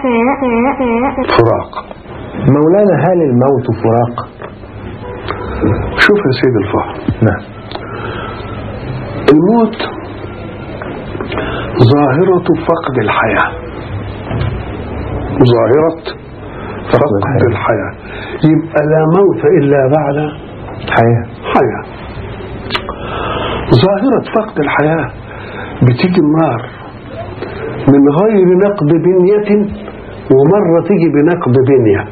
فراق مولانا هل الموت فراق شوف يا سيد الفاضل نعم الموت ظاهرة فقد الحياة ظاهرة فقد الحياة. الحياة يبقى لا موت إلا بعد حياة حياة ظاهرة فقد الحياة بتيجي النار من غير نقد بنية ومرة تيجي بنقد بنية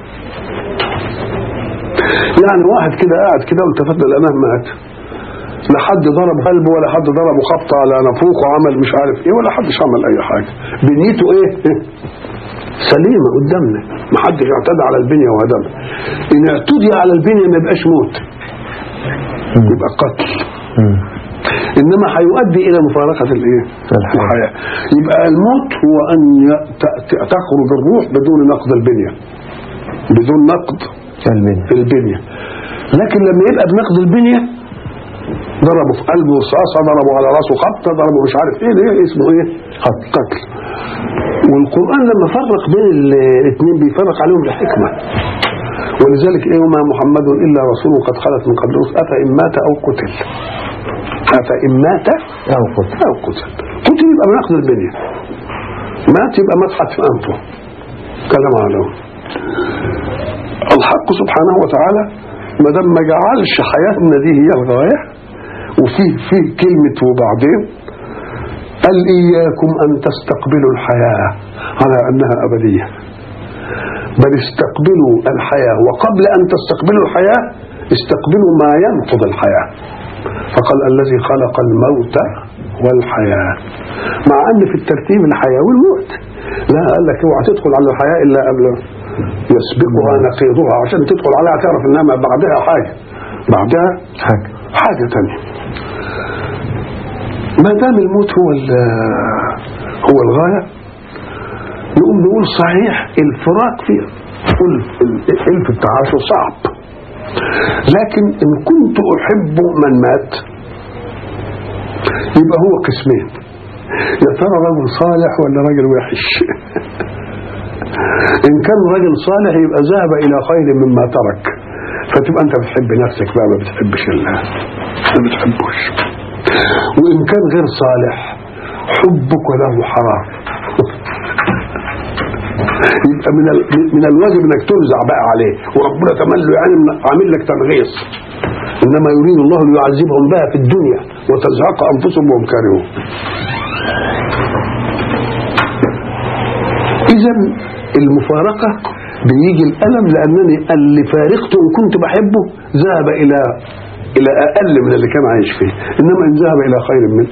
يعني واحد كده قاعد كده والتفت الأمام مات لا حد ضرب قلبه ولا حد ضربه خبطة على نافوخه وعمل مش عارف ايه ولا حدش عمل اي حاجة بنيته ايه سليمة قدامنا ما حدش اعتدى على البنية وهدمها ان اعتدي على البنية ما يبقاش موت يبقى قتل مم. انما هيؤدي الى مفارقه الايه الحياة. الحياه يبقى الموت هو ان ي- ت- ت- تخرج الروح بدون نقد البنيه بدون نقد المني البنيه لكن لما يبقى بنقد البنيه ضربه في قلبه رصاصه ضربه على راسه خبطه ضربه مش عارف ايه ده اسمه ايه قتل قتل والقران لما فرق بين الاثنين بيفرق عليهم بحكمه ولذلك ايه وما محمد الا رسول قد خلت من قبله افان مات او قتل افان مات أو قتل أو قتل قتل يبقى بناخذ البنية مات يبقى مدحت في أنفه كلام عليه الحق سبحانه وتعالى ما دام ما جعلش حياتنا دي هي الغاية وفيه فيه كلمة وبعدين قال إياكم أن تستقبلوا الحياة على أنها أبدية بل استقبلوا الحياة وقبل أن تستقبلوا الحياة استقبلوا ما ينقض الحياة فقال الذي خلق الموت والحياة مع أن في الترتيب الحياة والموت لا قال لك اوعى تدخل على الحياة إلا قبل يسبقها نقيضها عشان تدخل عليها تعرف انها ما بعدها حاجة بعدها حاجة حاجة تانية ما دام الموت هو ال- هو الغاية نقوم نقول صحيح الفراق فيه ألف ألف التعاشر صعب لكن إن كنت أحب من مات يبقى هو قسمين يا ترى رجل صالح ولا رجل وحش إن كان رجل صالح يبقى ذهب إلى خير مما ترك فتبقى أنت بتحب نفسك بقى ما بتحبش الله ما بتحبوش وإن كان غير صالح حبك له حرام يبقى من ال- من الواجب انك ترزع بقى عليه وربنا تملي يعني عامل لك تنغيص انما يريد الله ليعذبهم بها في الدنيا وتزهق انفسهم وهم كارهون اذا المفارقه بيجي الالم لانني اللي فارقته ان كنت بحبه ذهب الى الى اقل من اللي كان عايش فيه انما ان ذهب الى خير منه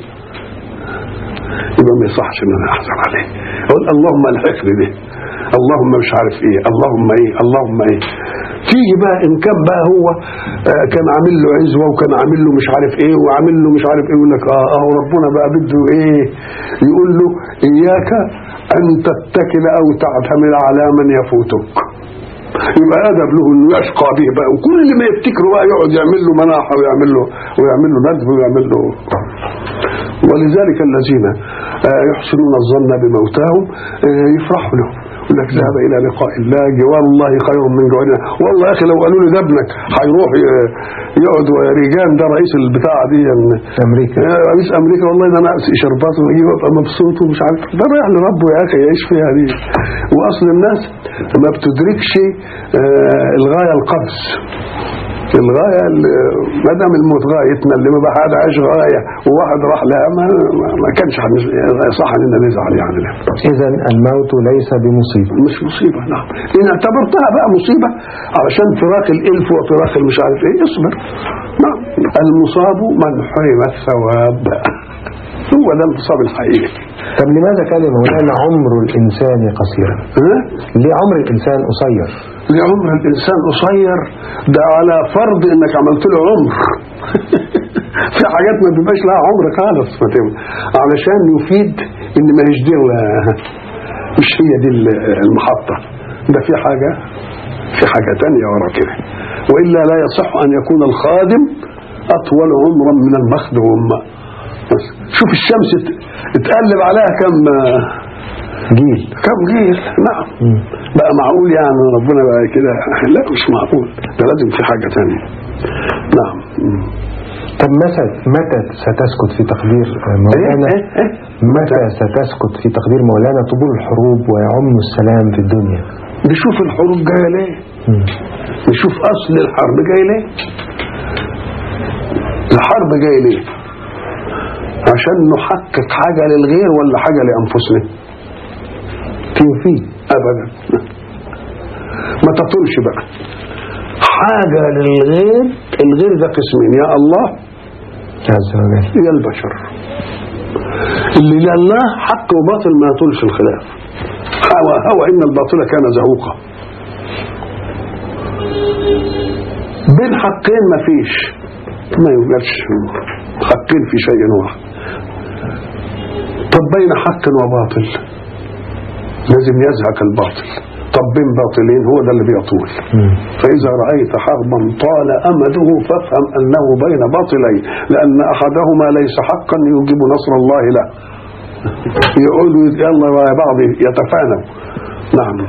يبقى ما يصحش ان انا احزن عليه اقول اللهم الحقني به اللهم مش عارف ايه اللهم ايه اللهم ايه تيجي بقى ان كان بقى هو آه، كان عامل له عزوه وكان عامل له مش عارف ايه وعامل له مش عارف ايه يقول لك اه اه ربنا بقى بده ايه يقول له اياك ان تتكل او تعتمد على من يفوتك يبقى ادب له انه يشقى به بقى وكل ما يفتكره بقى يقعد يعمل له مناحه ويعمل له ويعمل له ندب ويعمل له ولذلك الذين آه، يحسنون الظن بموتاهم آه، يفرحوا له يقول لك ذهب الى لقاء الله جوار الله خير من جوارنا والله يا اخي لو قالوا لي ده ابنك هيروح ي- يقعد ويا ريجان ده رئيس البتاع دي يعني أمريكا يا رئيس امريكا والله ده انا امسك شرباته واجي وابقى مبسوط ومش عارف ده رايح لربه يا اخي يعيش فيها دي واصل الناس ما بتدركش آه، الغايه القبس الغايه اللي- ما دام الموت غايتنا اللي ما بقى هذا عايش غايه وواحد راح لها ما, ما- ما كانش هنز- صح اننا نزعل يعني لا. إذا الموت ليس بمصيبة مش مصيبه نعم ان اعتبرتها بقى مصيبه علشان فراق الالف وفراق المش عارف ايه اصبر نعم المصاب من حرم الثواب هو ده الانتصاب الحقيقي طب لماذا كان يا مولانا عمر الإنسان قصيرا؟ ها؟ ليه عمر الإنسان قصير؟ لعمر الانسان قصير ده على فرض انك عملت له عمر في حاجات ما بيبقاش لها عمر خالص ما تبقى. علشان يفيد ان ما هيش دي ال- مش هي دي ال- المحطه ده في حاجه في حاجه تانية ورا كده والا لا يصح ان يكون الخادم اطول عمرا من المخدوم بس شوف الشمس ت- تقلب عليها كم جيل كم جيل نعم مم. بقى معقول يعني ربنا بقى كده لا مش معقول ده لازم في حاجة تانية نعم مم. طب متى متى ستسكت في تقدير ايه مولانا ايه ايه متى ستسكت في تقدير مولانا طبول الحروب ويعم السلام في الدنيا نشوف الحروب جاية ليه مم. نشوف اصل الحرب جاي ليه الحرب جاي ليه عشان نحقق حاجة للغير ولا حاجة لأنفسنا في وفي أبدا ما تطولش بقى حاجة للغير الغير ده قسمين يا الله عز وجل يا البشر اللي لله حق وباطل ما يطولش الخلاف هو, هو إن الباطل كان زهوقا بين حقين ما فيش ما يوجدش حقين في شيء واحد طب بين حق وباطل لازم يزهق الباطل طب بين باطلين هو ده اللي بيطول مم. فإذا رأيت حربا طال أمده فافهم أنه بين باطلين لأن أحدهما ليس حقا يوجب نصر الله له يقولوا يلا مع بعض يتفانوا نعم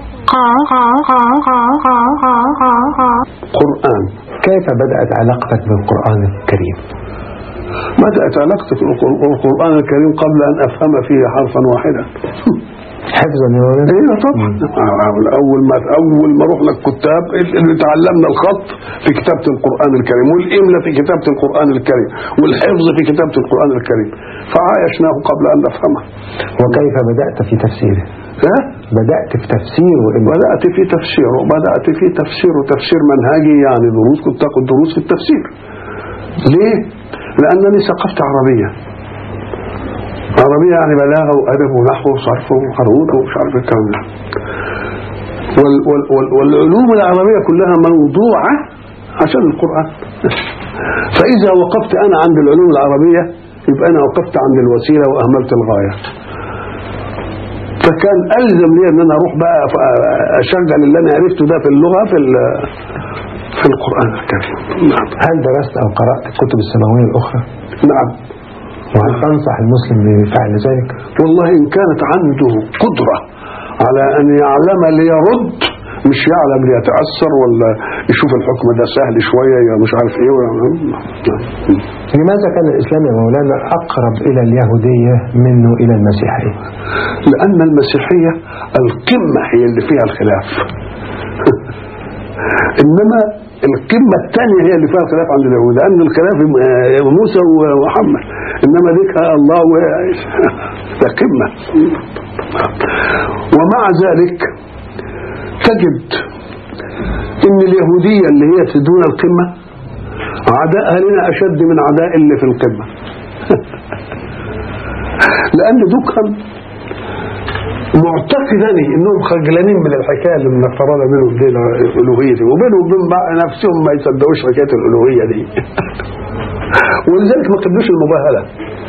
قرآن كيف بدأت علاقتك بالقرآن الكريم بدأت علاقتك بالقرآن الكريم قبل أن أفهم فيه حرفا واحدا حفظا يا مولانا ايوه طبعا اول ما اول ما رحنا الكتاب اللي تعلمنا الخط في كتابه القران الكريم والاملاء في كتابه القران الكريم والحفظ في كتابه القران الكريم فعايشناه قبل ان نفهمه وكيف بدأت في تفسيره ها بدأت في تفسيره إمتى؟ بدات في تفسيره بدات في تفسيره تفسير منهجي يعني دروس كنت تاخد دروس في التفسير ليه لانني ثقفت عربيه عربية يعني بلاغة وأدب ونحو وصرف وعروض ومش عارف الكلام ده وال وال وال والعلوم العربية كلها موضوعة عشان القرآن فإذا وقفت أنا عند العلوم العربية يبقى أنا وقفت عند الوسيلة وأهملت الغاية فكان ألزم لي أن أنا أروح بقى أشغل اللي أنا عرفته ده في اللغة في ال- في القرآن الكريم نعم هل درست أو قرأت الكتب السماوية الأخرى نعم وهل تنصح المسلم بفعل ذلك والله إن كانت عنده قدرة على أن يعلم ليرد مش يعلم ليتأثر ولا يشوف الحكم ده سهل شوية يا مش عارف ايه ولا لماذا كان الإسلام يا مولانا أقرب إلى اليهودية منه إلى المسيحية لأن المسيحية القمة هي اللي فيها الخلاف إنما القمة الثانية هي اللي فيها الخلاف عند اليهود لأن الخلاف آه، موسى ومحمد إنما ديك الله و... ده قمة ومع ذلك تجد إن اليهودية اللي هي في دون القمة عداءها لنا أشد من عداء اللي في القمة لأن دكهم معتقداني انهم خجلانين من الحكايه اللي منفرده بينهم دي الالوهيه وبينهم وبين بعض نفسهم ما يصدقوش حكايه الالوهيه دي ولذلك ما قبلوش المباهله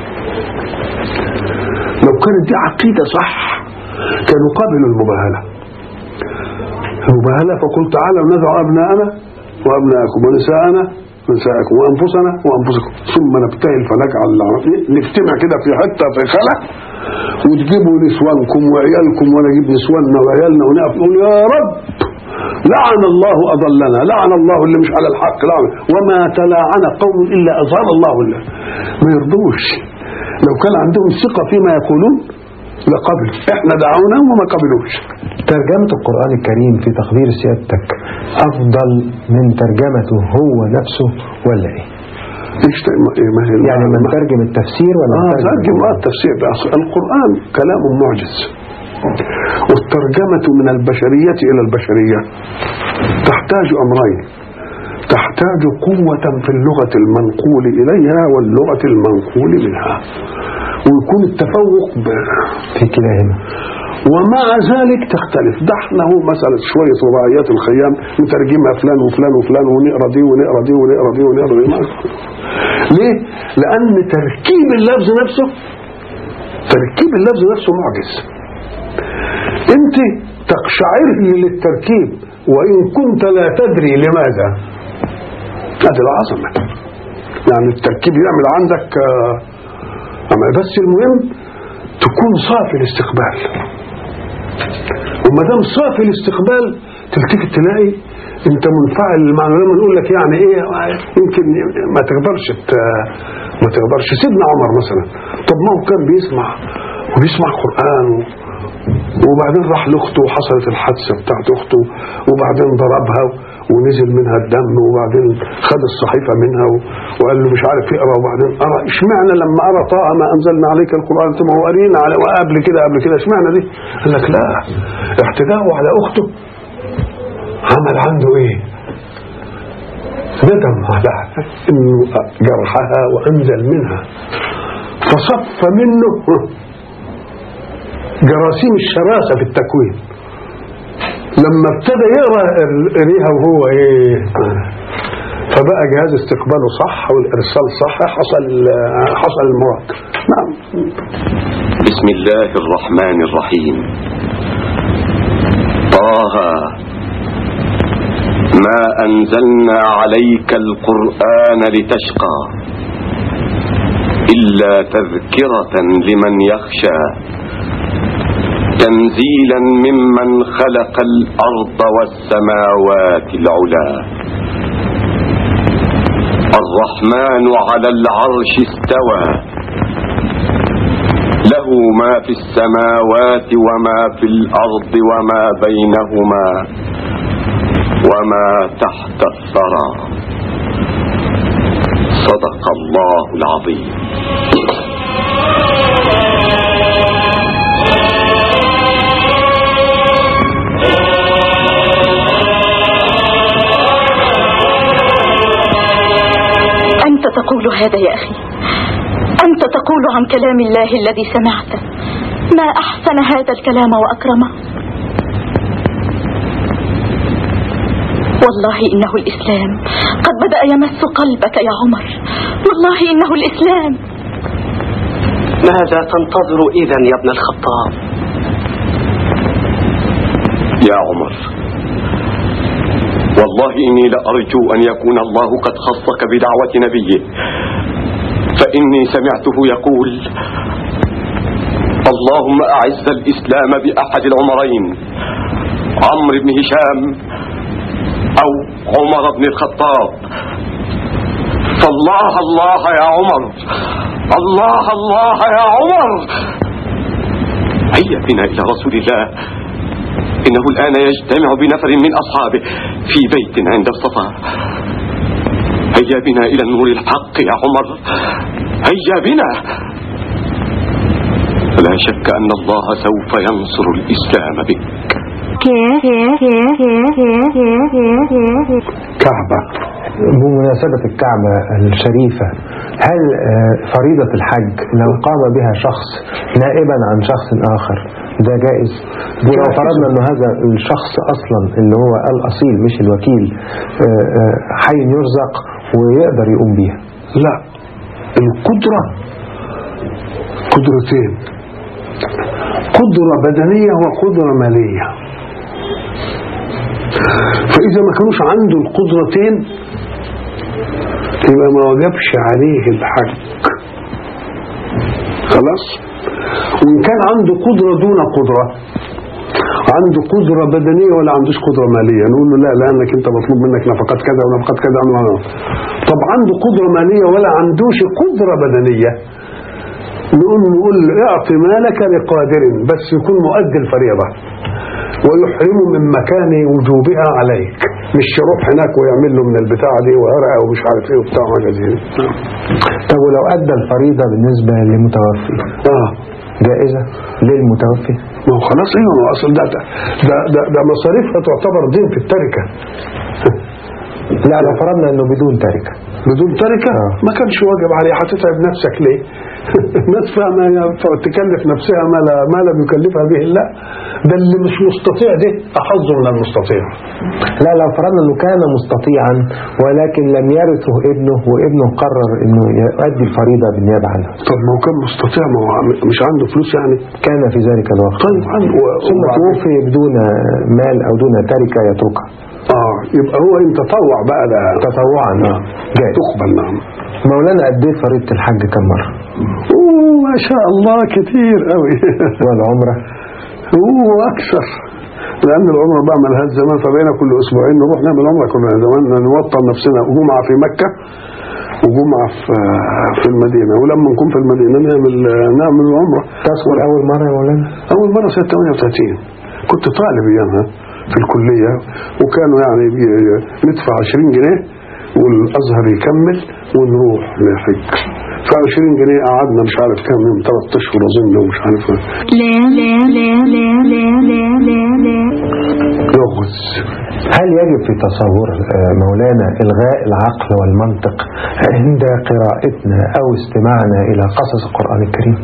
لو كانت دي عقيده صح كانوا قبلوا المباهله المباهله فقل تعالوا ندعو ابناءنا وابناءكم ونساءنا ونساءكم وانفسنا وانفسكم ثم نبتهل فنجعل العربية نجتمع كده في حته في خلا وتجيبوا نسوانكم وعيالكم وانا اجيب نسواننا وعيالنا ونقف نقول يا رب لعن الله اضلنا لعن الله اللي مش على الحق لعن وما تلاعن قوم الا اظهر الله الله ما يرضوش لو كان عندهم ثقه فيما يقولون لقبلوا احنا دعوناهم وما قبلوش ترجمة القرآن الكريم في تقدير سيادتك أفضل من ترجمته هو نفسه ولا إيه؟ ايش ت- ايه ما هي يعني من ما- ترجم التفسير ولا اه من ترجم ترجم اه التفسير ده أصل القرآن كلام معجز والترجمة من البشرية إلى البشرية تحتاج أمرين تحتاج قوة في اللغة المنقول إليها واللغة المنقول منها ويكون التفوق ب... في كلاهما ومع ذلك تختلف ده احنا هو مسألة شوية رباعيات الخيام نترجمها فلان وفلان وفلان ونقرا دي ونقرا دي ونقرا دي ونقرا دي ما- ليه؟ لأن تركيب اللفظ نفسه تركيب اللفظ نفسه معجز انت تقشعري للتركيب وإن كنت لا تدري لماذا هذه العظمة يعني التركيب يعمل عندك آه، أما بس المهم تكون صافي الاستقبال وما دام صافي الاستقبال تلتفت تلاقي انت منفعل المعنى لما نقول لك يعني ايه يمكن ما تقدرش ت- ما تقدرش سيدنا عمر مثلا طب ما هو كان بيسمع وبيسمع قران وبعدين راح لاخته وحصلت الحادثه بتاعت اخته وبعدين ضربها ونزل منها الدم وبعدين خد الصحيفه منها و- وقال له مش عارف يقرا وبعدين قرا اشمعنى لما قرا طه ما انزلنا عليك القران ثم هو قارينا على وقبل كده قبل كده اشمعنى دي؟ قال لك لا اعتداؤه على اخته عمل عنده ايه؟ ندم على انه جرحها وانزل منها فصف منه جراثيم الشراسه في التكوين لما ابتدى يقرا قريها وهو ايه فبقى جهاز استقباله صح والارسال صح حصل حصل المراد نعم بسم الله الرحمن الرحيم طه ما أنزلنا عليك القرآن لتشقى إلا تذكرة لمن يخشى تنزيلا ممن خلق الأرض والسماوات العلا الرحمن على العرش استوى له ما في السماوات وما في الأرض وما بينهما وما تحت الثرى صدق الله العظيم أنت تقول هذا يا أخي أنت تقول عن كلام الله الذي سمعته ما أحسن هذا الكلام وأكرمه والله إنه الإسلام قد بدأ يمس قلبك يا عمر والله إنه الإسلام ماذا تنتظر إذا يا ابن الخطاب يا عمر والله إني لأرجو أن يكون الله قد خصك بدعوة نبيه فإني سمعته يقول اللهم أعز الإسلام بأحد العمرين عمرو بن هشام أو عمر بن الخطاب فالله الله يا عمر الله الله يا عمر هيا بنا إلى رسول الله إنه الآن يجتمع بنفر من أصحابه في بيت عند الصفا هيا بنا إلى النور الحق يا عمر هيا بنا لا شك أن الله سوف ينصر الإسلام بك كعبة بمناسبة الكعبة الشريفة هل آه، فريضة الحج لو قام بها شخص نائبا عن شخص آخر ده جائز ولو جائز. فرضنا أن هذا الشخص أصلا اللي هو الأصيل مش الوكيل آه، آه، حي يرزق ويقدر يقوم بيها لا القدرة قدرتين قدرة بدنية وقدرة مالية فإذا ما كانوش عنده القدرتين يبقى ما وجبش عليه الحج خلاص وإن كان عنده قدرة دون قدرة عنده قدرة بدنية ولا عندوش قدرة مالية نقول له لا لأنك أنت مطلوب منك نفقات كذا ونفقات كذا ونفقات طب عنده قدرة مالية ولا عندوش قدرة بدنية نقول نقول له اعطي مالك لقادر بس يكون مؤدي الفريضة ويحرم من مكان وجوبها عليك مش يروح هناك ويعمل له من البتاعة دي وهرقة ومش عارف ايه وبتاع وحاجة زي دي طب ولو أدى الفريضة بالنسبة لمتوفي اه جائزة للمتوفي ما هو خلاص ايوه ما هو اصل ده ده ده, ده, ده مصاريفها تعتبر دين في التركه لا لو فرضنا أنه بدون تركة بدون تركه آه. ما كانش واجب عليه هتتعب نفسك ليه؟ الناس فاهمه تقعد تكلف نفسها ما لا ما لم يكلفها به الله ده اللي مش مستطيع ده احظ من المستطيع لا لو فرضنا أنه كان مستطيعا ولكن لم يرثه ابنه وابنه قرر أنه يؤدي الفريضة بالنيابة عنه طب ما هو كان مستطيع ما هو مش عنده فلوس يعني كان في ذلك الوقت طيب عنده ثم وبعدين- توفي بدون مال أو دون تركة يتركها اه يبقى هو ان تطوع بقى ده تطوعا آه. جائز تقبل نعم مولانا أديت فريضة الحج كم مرة اوه ما شاء الله كتير قوي والعمرة اوه اكثر لان العمره بقى ملهاش زمان فبقينا كل اسبوعين نروح نعمل عمره كنا زمان نوطن نفسنا جمعه في مكه وجمعه في في المدينه ولما نكون في المدينه نعمل نعمل عمره تذكر أول مرة يا مولانا اول مره سنه 38 كنت طالب ايامها في الكليه وكانوا يعني بي- ندفع 20 جنيه والازهر يكمل ونروح نحج ف 20 جنيه قعدنا مش عارف كام يوم ثلاث اشهر اظن ومش عارف يغز هل يجب في تصور آه، مولانا إلغاء العقل والمنطق عند قراءتنا أو استماعنا إلى قصص القرآن الكريم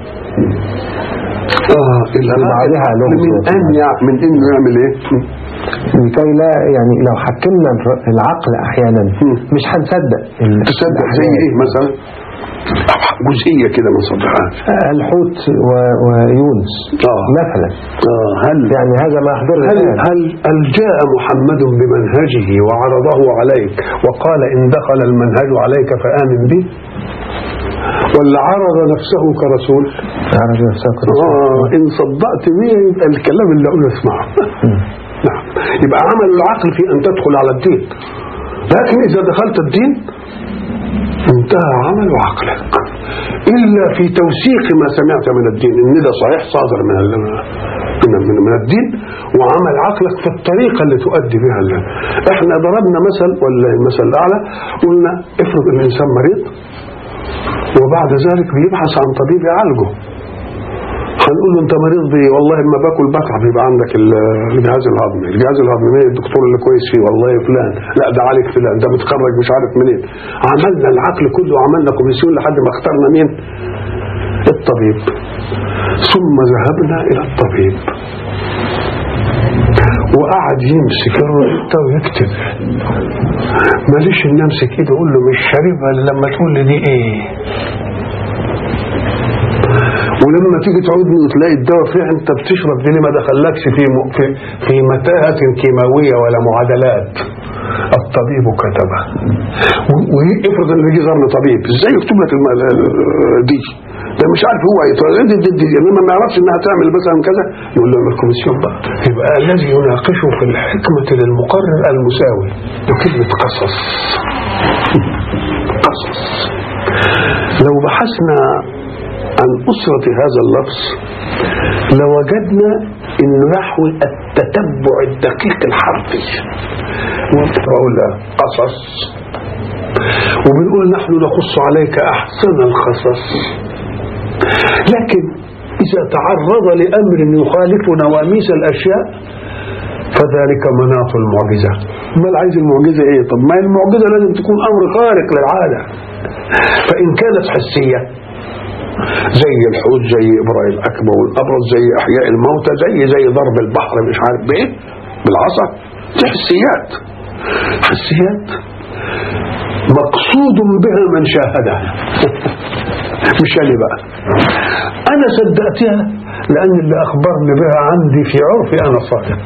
اه بعدها لغز من ان يع- من انه يعمل ايه؟ لكي لا يعني لو حكمنا الر- العقل أحيانا مم. مش هنصدق ال- تصدق زي الأحيان. ايه مثلا؟ جزئيه كده ما صدقهاش آه، الحوت و- ويونس آه. مثلا اه هل يعني هذا ما أحضر هل هل هل جاء محمد بمنهجه وعرضه عليك وقال ان دخل المنهج عليك فآمن به؟ ولا عرض نفسه كرسول؟ عرض نفسك آه ان صدقت به يبقى الكلام اللي اقول اسمعه. نعم يبقى عمل العقل في ان تدخل على الدين. لكن اذا دخلت الدين انتهى عمل عقلك الا في توثيق ما سمعت من الدين ان ده صحيح صادر من ال- من من, من الدين وعمل عقلك في الطريقه اللي تؤدي بها ال- احنا ضربنا مثل ولا المثل الاعلى قلنا افرض الانسان مريض وبعد ذلك بيبحث عن طبيب يعالجه هنقول له انت مريض بايه والله اما باكل بتعب يبقى عندك ال- الجهاز الهضمي الجهاز الهضمي مين الدكتور اللي كويس فيه والله فلان لا ده عليك فلان ده متخرج مش عارف منين عملنا العقل كله وعملنا كوميسيون لحد ما اخترنا مين الطبيب ثم ذهبنا الى الطبيب وقعد يمسك الروشته ويكتب ماليش ان امسك ايده اقول له مش شاربها الا لما تقول لي دي ايه ولما تيجي تعودني وتلاقي الدواء فيه انت بتشرب دي ليه ما دخلكش في م- في في متاهه كيماويه ولا معادلات الطبيب كتبه و- وافرض ان يجي زارنا طبيب ازاي يكتب لك الم- ال- ال- دي ده مش عارف هو ايه دي دي, دي, دي. انما ما يعرفش انها تعمل مثلا كذا يقول له اعمل كوميسيون بقى يبقى الذي يناقشه في الحكمه للمقرر المساوي وكلمه قصص قصص لو بحثنا عن أسرة هذا اللفظ لوجدنا أنه يحوي التتبع الدقيق الحرفي وأقول قصص وبنقول نحن نقص عليك أحسن القصص لكن إذا تعرض لأمر يخالف نواميس الأشياء فذلك مناط المعجزة ما عايز المعجزة إيه طب ما المعجزة لازم تكون أمر خارق للعادة فإن كانت حسية زي الحوت زي إبراء الأكمى والأبرص زي إحياء الموتى زي زي ضرب البحر مش عارف بإيه بالعصا دي حسيات حسيات مقصود بها من شاهدها مش أنا بقى أنا صدقتها لأن اللي أخبرني بها عندي في عرفي أنا صادق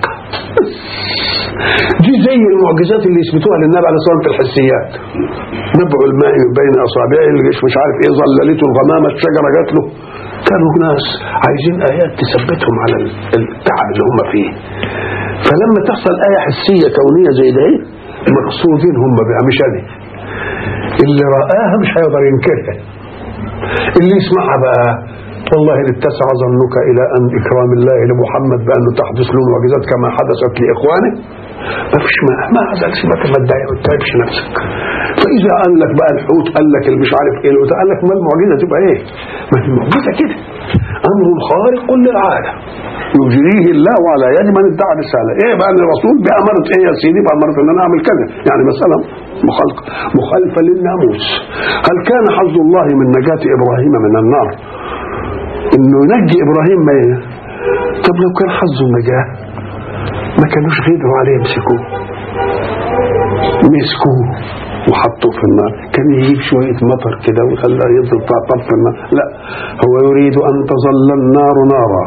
دي زي المعجزات اللي يثبتوها للنبي عليه الصلاه والسلام في الحسيات نبع الماء بين اصابعه الجيش مش عارف ايه ظللته الغمامه الشجره جات له كانوا ناس عايزين ايات تثبتهم على التعب اللي هم فيه فلما تحصل ايه حسيه كونيه زي ده ايه مقصودين هم بها مش انا اللي رآها مش هيقدر ينكرها اللي يسمعها بقى والله اتسع ظنك الى ان اكرام الله لمحمد بانه تحدث له معجزات كما حدثت لاخوانه ما فيش ما ما عزلش ما تتضايق ما تتعبش نفسك فاذا قال لك بقى الحوت قال لك اللي مش عارف ايه القوت قال لك ما المعجزه تبقى ايه؟ ما هي المعجزه كده امر خارق للعاده يجريه الله على يد من ادعى رساله ايه بقى الرسول بامرت ايه يا سيدي بامرت ان انا اعمل كذا يعني مساله مخالفه مخالفه للناموس هل كان حظ الله من نجاه ابراهيم من النار انه ينجي ابراهيم ما ي- طب لو كان حظه النجاه ما كانوش غيروا عليه يمسكوه مسكوه وحطوه في النار كان يجيب شوية مطر كده ويخليه يفضل طاطب في النار لا هو يريد أن تظل النار نارا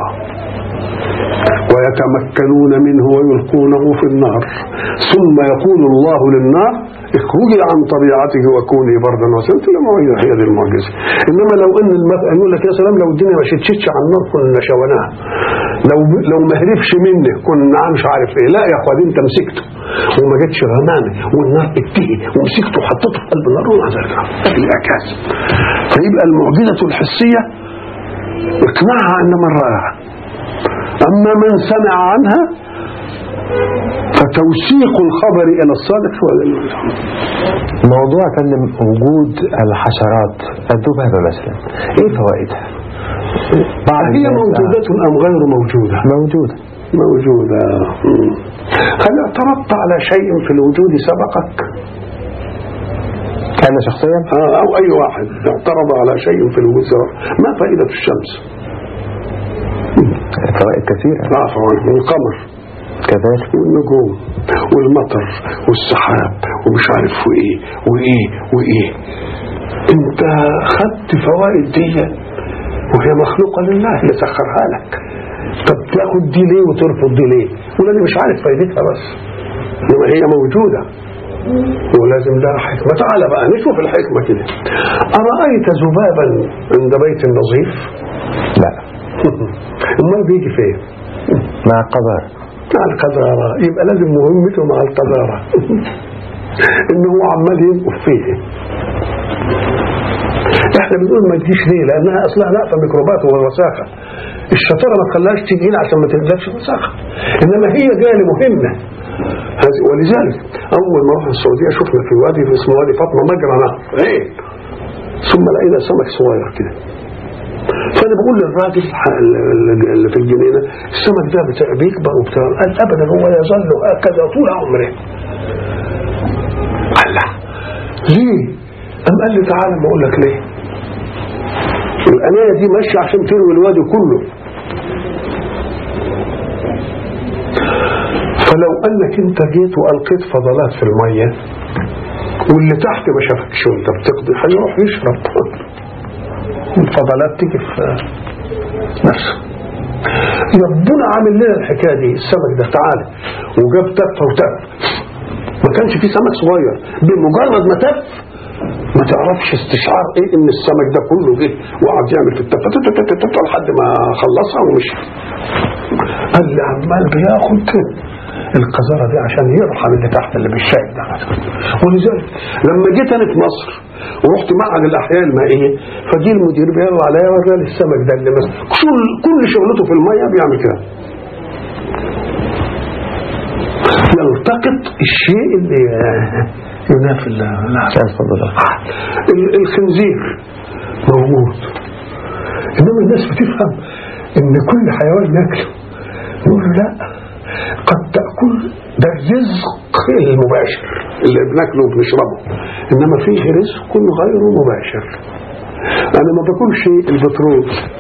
ويتمكنون منه ويلقونه في النار ثم يقول الله للنار اخرجي عن طبيعتك وكوني بردا وسلما المعجزة هي دي المعجزة انما لو ان المثل يقول لك يا سلام لو الدنيا ما شتشتش على النار كنا شوناها لو لو ما هربش مني كنا مش عارف ايه لا يا اخوان انت مسكته وما جتش غمامه والنار اتهي ومسكته وحطيته في قلب النار ومع ذلك الاعكاس فيبقى المعجزه الحسيه اقنعها ان من راها اما من سمع عنها فتوثيق الخبر الى الصادق هو موضوع فندم وجود الحشرات الذبابة مثلا ايه فوائدها؟ بعض هي الناس- موجودة ام غير موجوده موجودة موجودة مم. هل اعترضت على شيء في الوجود سبقك أنا شخصيا آه، أو أي واحد اعترض على شيء في الوجود سبق ما فائدة الشمس فوائد كثيرة آه طبعا والقمر كذلك والنجوم والمطر والسحاب ومش عارف وايه وايه وايه انت خدت فوائد دي وهي مخلوقة لله اللي سخرها لك طب تاخد دي ليه وترفض دي ليه ولاني مش عارف فايدتها بس انما هي موجودة ولازم لها حكمة تعالى بقى نشوف الحكمة كده أرأيت ذبابا عند بيت النظيف لا امال بيجي فين مع القدر مع القذارة يبقى لازم مهمته مع القذارة ان هو عمال ينقف فيه احنا بنقول ما تجيش ليه لانها اصلها نقفه ميكروبات والوساخه الشطاره ما تخليهاش تيجي هنا عشان ما تنزلش وساخه انما هي جايه لمهمه هذه- ولذلك اول ما رحنا السعوديه شفنا في وادي اسمه وادي فاطمه مجرى نهر ايه ثم لقينا سمك صغير كده فانا بقول للراجل ال- اللي في الجنينه السمك ده بتاع بيكبر وبتاع قال ابدا هو يظل هكذا طول عمره قال لا ليه قام قال لي تعالى ما اقول لك ليه القنايه دي ماشيه عشان تروي الوادي كله فلو انك انت جيت والقيت فضلات في الميه واللي تحت ما شافكش وانت بتقضي هيروح يشرب الفضلات تيجي في نفسه ربنا عامل لنا الحكايه دي السمك ده تعالى وجاب تفه وتف ما كانش فيه سمك صغير بمجرد ما تف ما تعرفش استشعار ايه ان السمك ده كله جه وقعد يعمل في التفه تت- تت- تت- تت- لحد ما خلصها ومشي قال لي عمال بياخد القذارة دي عشان يرحم اللي تحت اللي بالشاي ده ولذلك لما جيت انا في مصر ورحت معهد الاحياء المائيه فجي المدير بيقول عليا وراني السمك ده اللي مثلا كل كل شغلته في الميه بيعمل كده يلتقط الشيء اللي ينافي ال- لا اتفضل ال- الخنزير موجود انما الناس بتفهم ان كل حيوان ناكله نقول له لا قد تاكل ده الرزق المباشر اللي بناكله وبنشربه انما فيه رزق غير مباشر انا ما باكلش البترول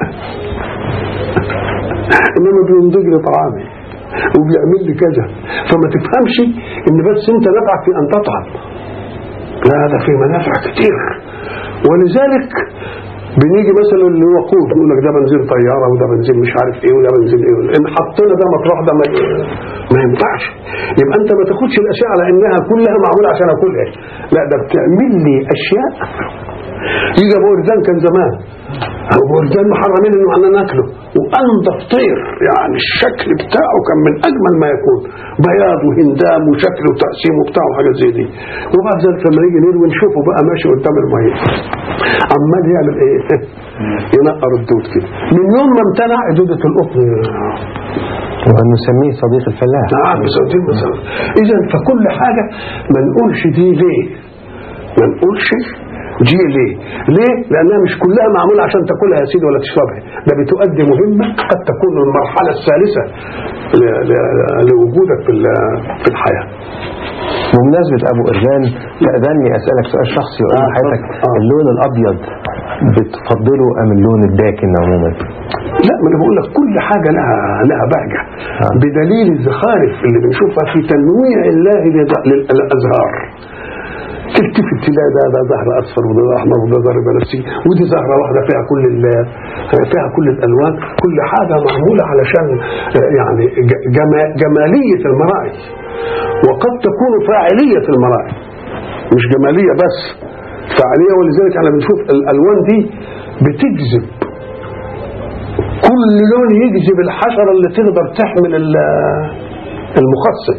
انما بينضج لي طعامي وبيعمل لي كذا فما تفهمش ان بس انت نفعك في ان تطعم لا ده في منافع كتير ولذلك بنيجي مثلا للوقود نقول لك ده بنزين طياره وده بنزين مش عارف ايه وده بنزين ايه ان حطينا ده مطرح ده ما, ما ينفعش يبقى انت ما تاخدش الاشياء على انها كلها معموله عشان اكلها لا ده بتعمل لي اشياء يجي ابو وردان كان زمان ابو وردان محرمين انه انا ناكله وانضف طير يعني الشكل بتاعه كان من اجمل ما يكون بياض وهندام وشكل وتقسيم وبتاع وحاجات زي دي وبعد ذلك لما نيجي نروي نشوفه بقى ماشي قدام الميه عمال يعمل ايه ينقر الدود كده من يوم ما امتنع دودة القطن ونسميه صديق الفلاح نعم بسعودين مثلا اذا فكل حاجة ما نقولش دي ليه ما نقولش دي ليه ليه لانها مش كلها معمولة عشان تاكلها يا سيدي ولا تشربها ده بتؤدي مهمة قد تكون المرحلة الثالثة ل- ل- لوجودك في ال- في الحياة بمناسبة أبو إرجان تأذني أسألك سؤال شخصي وأقول آه، لحضرتك آه. اللون الأبيض بتفضله أم اللون الداكن عموما؟ لا ما انا بقول لك كل حاجه لها لها بهجه آه. بدليل الزخارف اللي بنشوفها في تنويع الله لل- للازهار تلتفت تلاقي ده ده زهر اصفر وده احمر وده زهر بنفسجي ودي زهره واحده فيها كل ال- فيها كل الالوان كل حاجه معموله علشان آه، يعني ج- جما- جماليه المراعي وقد تكون فاعليه المراعي مش جماليه بس فاعليه ولذلك احنا بنشوف الالوان دي بتجذب كل كل لون يجذب الحشرة اللي تقدر تحمل ال- المخصب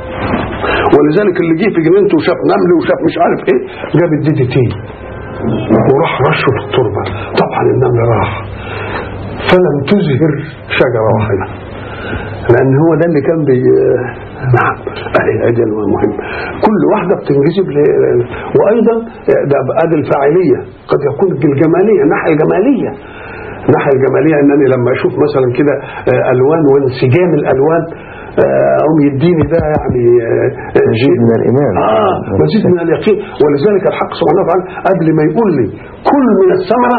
ولذلك اللي جه في جنينته وشاف نمل وشاف مش عارف ايه جاب الدي تي وراح رشه في التربه طبعا النمل راح فلم تزهر شجره واحده لان هو ده اللي كان بي نعم اهي ادي المهم كل واحده بتنجذب ل... وايضا ده ادي الفاعليه قد يكون الجماليه الناحيه الجماليه الناحيه الجماليه انني لما اشوف مثلا كده آه، الوان وانسجام الالوان آه، هم يديني ده يعني آه، آه، مزيد شيء- من الإيمان. اه مزيد من اليقين ولذلك الحق سبحانه وتعالى قبل ما يقول لي كل من الثمره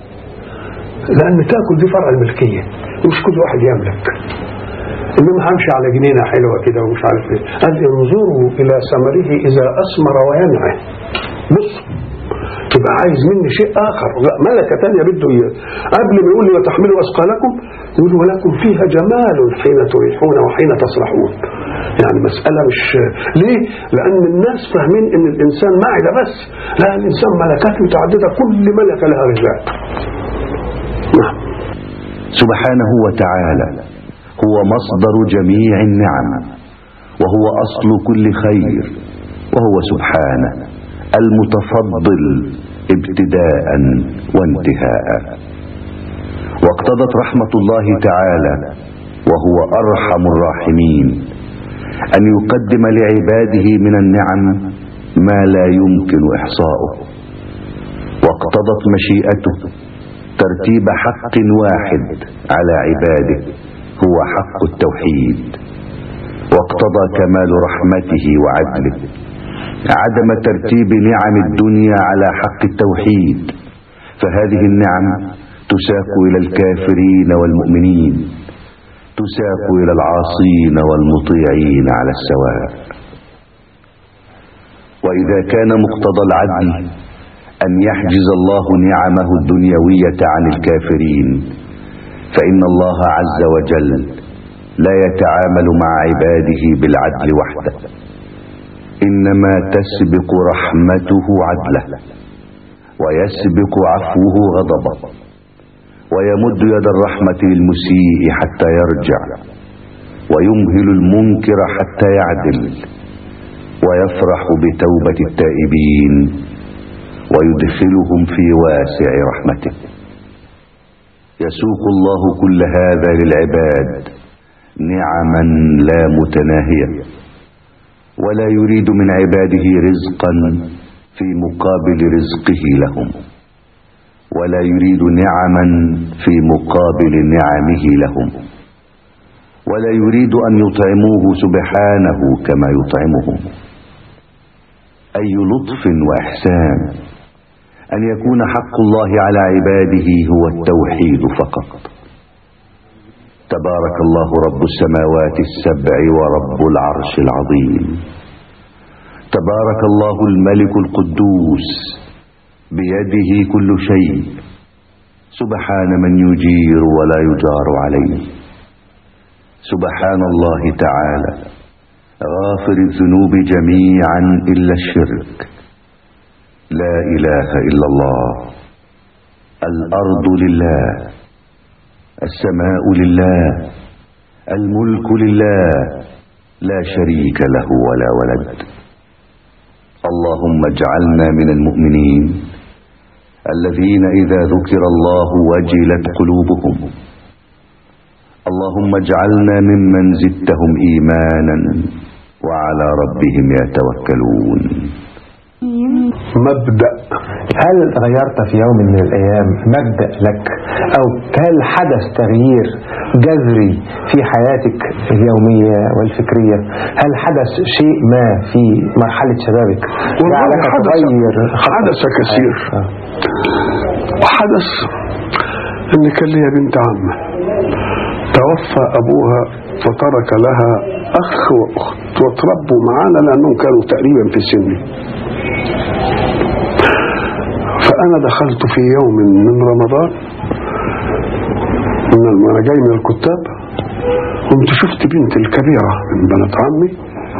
لان تاكل دي فرع الملكيه مش كل واحد يملك انما همشي على جنينه حلوه كده ومش عارف ايه قال انظروا الى ثمره اذا اثمر وينعه بص تبقى عايز مني شيء اخر لا ملكه ثانيه بده اياه قبل ما يقول لي وتحملوا اثقالكم يقول ولكم فيها جمال حين تريحون وحين تسرحون يعني مسألة مش ليه؟ لأن الناس فاهمين إن الإنسان معدة بس لا الإنسان ملكات متعددة كل ملكة لها رجال نعم سبحانه وتعالى هو مصدر جميع النعم وهو أصل كل خير وهو سبحانه المتفضل ابتداء وانتهاء واقتضت رحمة الله تعالى وهو أرحم الراحمين أن يقدم لعباده من النعم ما لا يمكن إحصاؤه واقتضت مشيئته ترتيب حق واحد على عباده هو حق التوحيد واقتضى كمال رحمته وعدله عدم ترتيب نعم الدنيا على حق التوحيد فهذه النعم تساق إلى الكافرين والمؤمنين تساق إلى العاصين والمطيعين على السواء وإذا كان مقتضى العدل أن يحجز الله نعمه الدنيوية عن الكافرين فإن الله عز وجل لا يتعامل مع عباده بالعدل وحده إنما تسبق رحمته عدله ويسبق عفوه غضبه ويمد يد الرحمة للمسيء حتى يرجع ويمهل المنكر حتى يعدل ويفرح بتوبة التائبين ويدخلهم في واسع رحمته يسوق الله كل هذا للعباد نعما لا متناهية ولا يريد من عباده رزقا في مقابل رزقه لهم ولا يريد نعما في مقابل نعمه لهم ولا يريد أن يطعموه سبحانه كما يطعمهم أي لطف وإحسان أن يكون حق الله على عباده هو التوحيد فقط تبارك الله رب السماوات السبع ورب العرش العظيم تبارك الله الملك القدوس بيده كل شيء سبحان من يجير ولا يجار عليه سبحان الله تعالى غافر الذنوب جميعا إلا الشرك لا إله إلا الله الأرض لله السماء لله الملك لله لا شريك له ولا ولد اللهم اجعلنا من المؤمنين الذين إذا ذكر الله وجلت قلوبهم اللهم اجعلنا ممن زدتهم إيمانا وعلى ربهم يتوكلون مبدأ هل غيرت في يوم من الأيام مبدأ لك أو هل حدث تغيير جذري في حياتك اليومية والفكرية هل حدث شيء ما في مرحلة شبابك والله جعلك حدث تغير خطك؟ حدث كثير آه. وحدث ان كان لي بنت عمه توفى ابوها وترك لها اخ واخت وتربوا معانا لانهم كانوا تقريبا في سني فانا دخلت في يوم من رمضان من وانا جاي من الكتاب قمت شفت بنت الكبيره من بنات عمي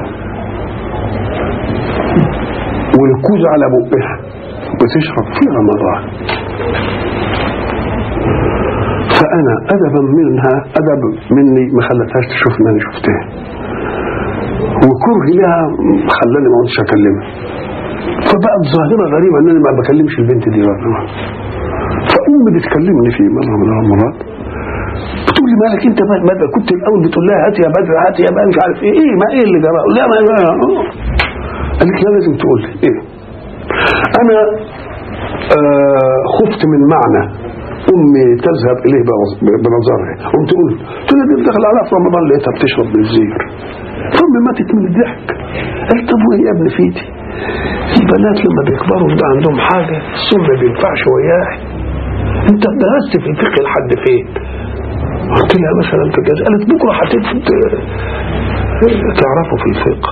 والكوز على بقها بتشرب في رمضان فانا ادبا منها ادب مني ما خلتهاش تشوف ان انا شفتها وكرهي لها خلاني ما اقعدش اكلمها فبقت ظاهره غريبه ان انا ما بكلمش البنت دي بقى فامي بتكلمني في مره من المرات بتقول لي مالك انت ما ما كنت الاول بتقول لها هات يا بدر هات يا بقى مش عارف ايه ايه ما ايه اللي جرى لا ما قالت لا لازم تقول لي ايه انا آه خفت من معنى امي تذهب اليه بنظ- بنظرها قمت تقول قلت لها دي دخل عليها في رمضان لقيتها بتشرب من الزير فامي ماتت من الضحك قالت طب وايه يا ابن فيتي البنات لما بيكبروا بيبقى عندهم حاجه السم ما بينفعش وياها انت درست في الفقه لحد فين قلت لها مثلا في الجزء قالت بكره هتفت تعرفوا في الفقه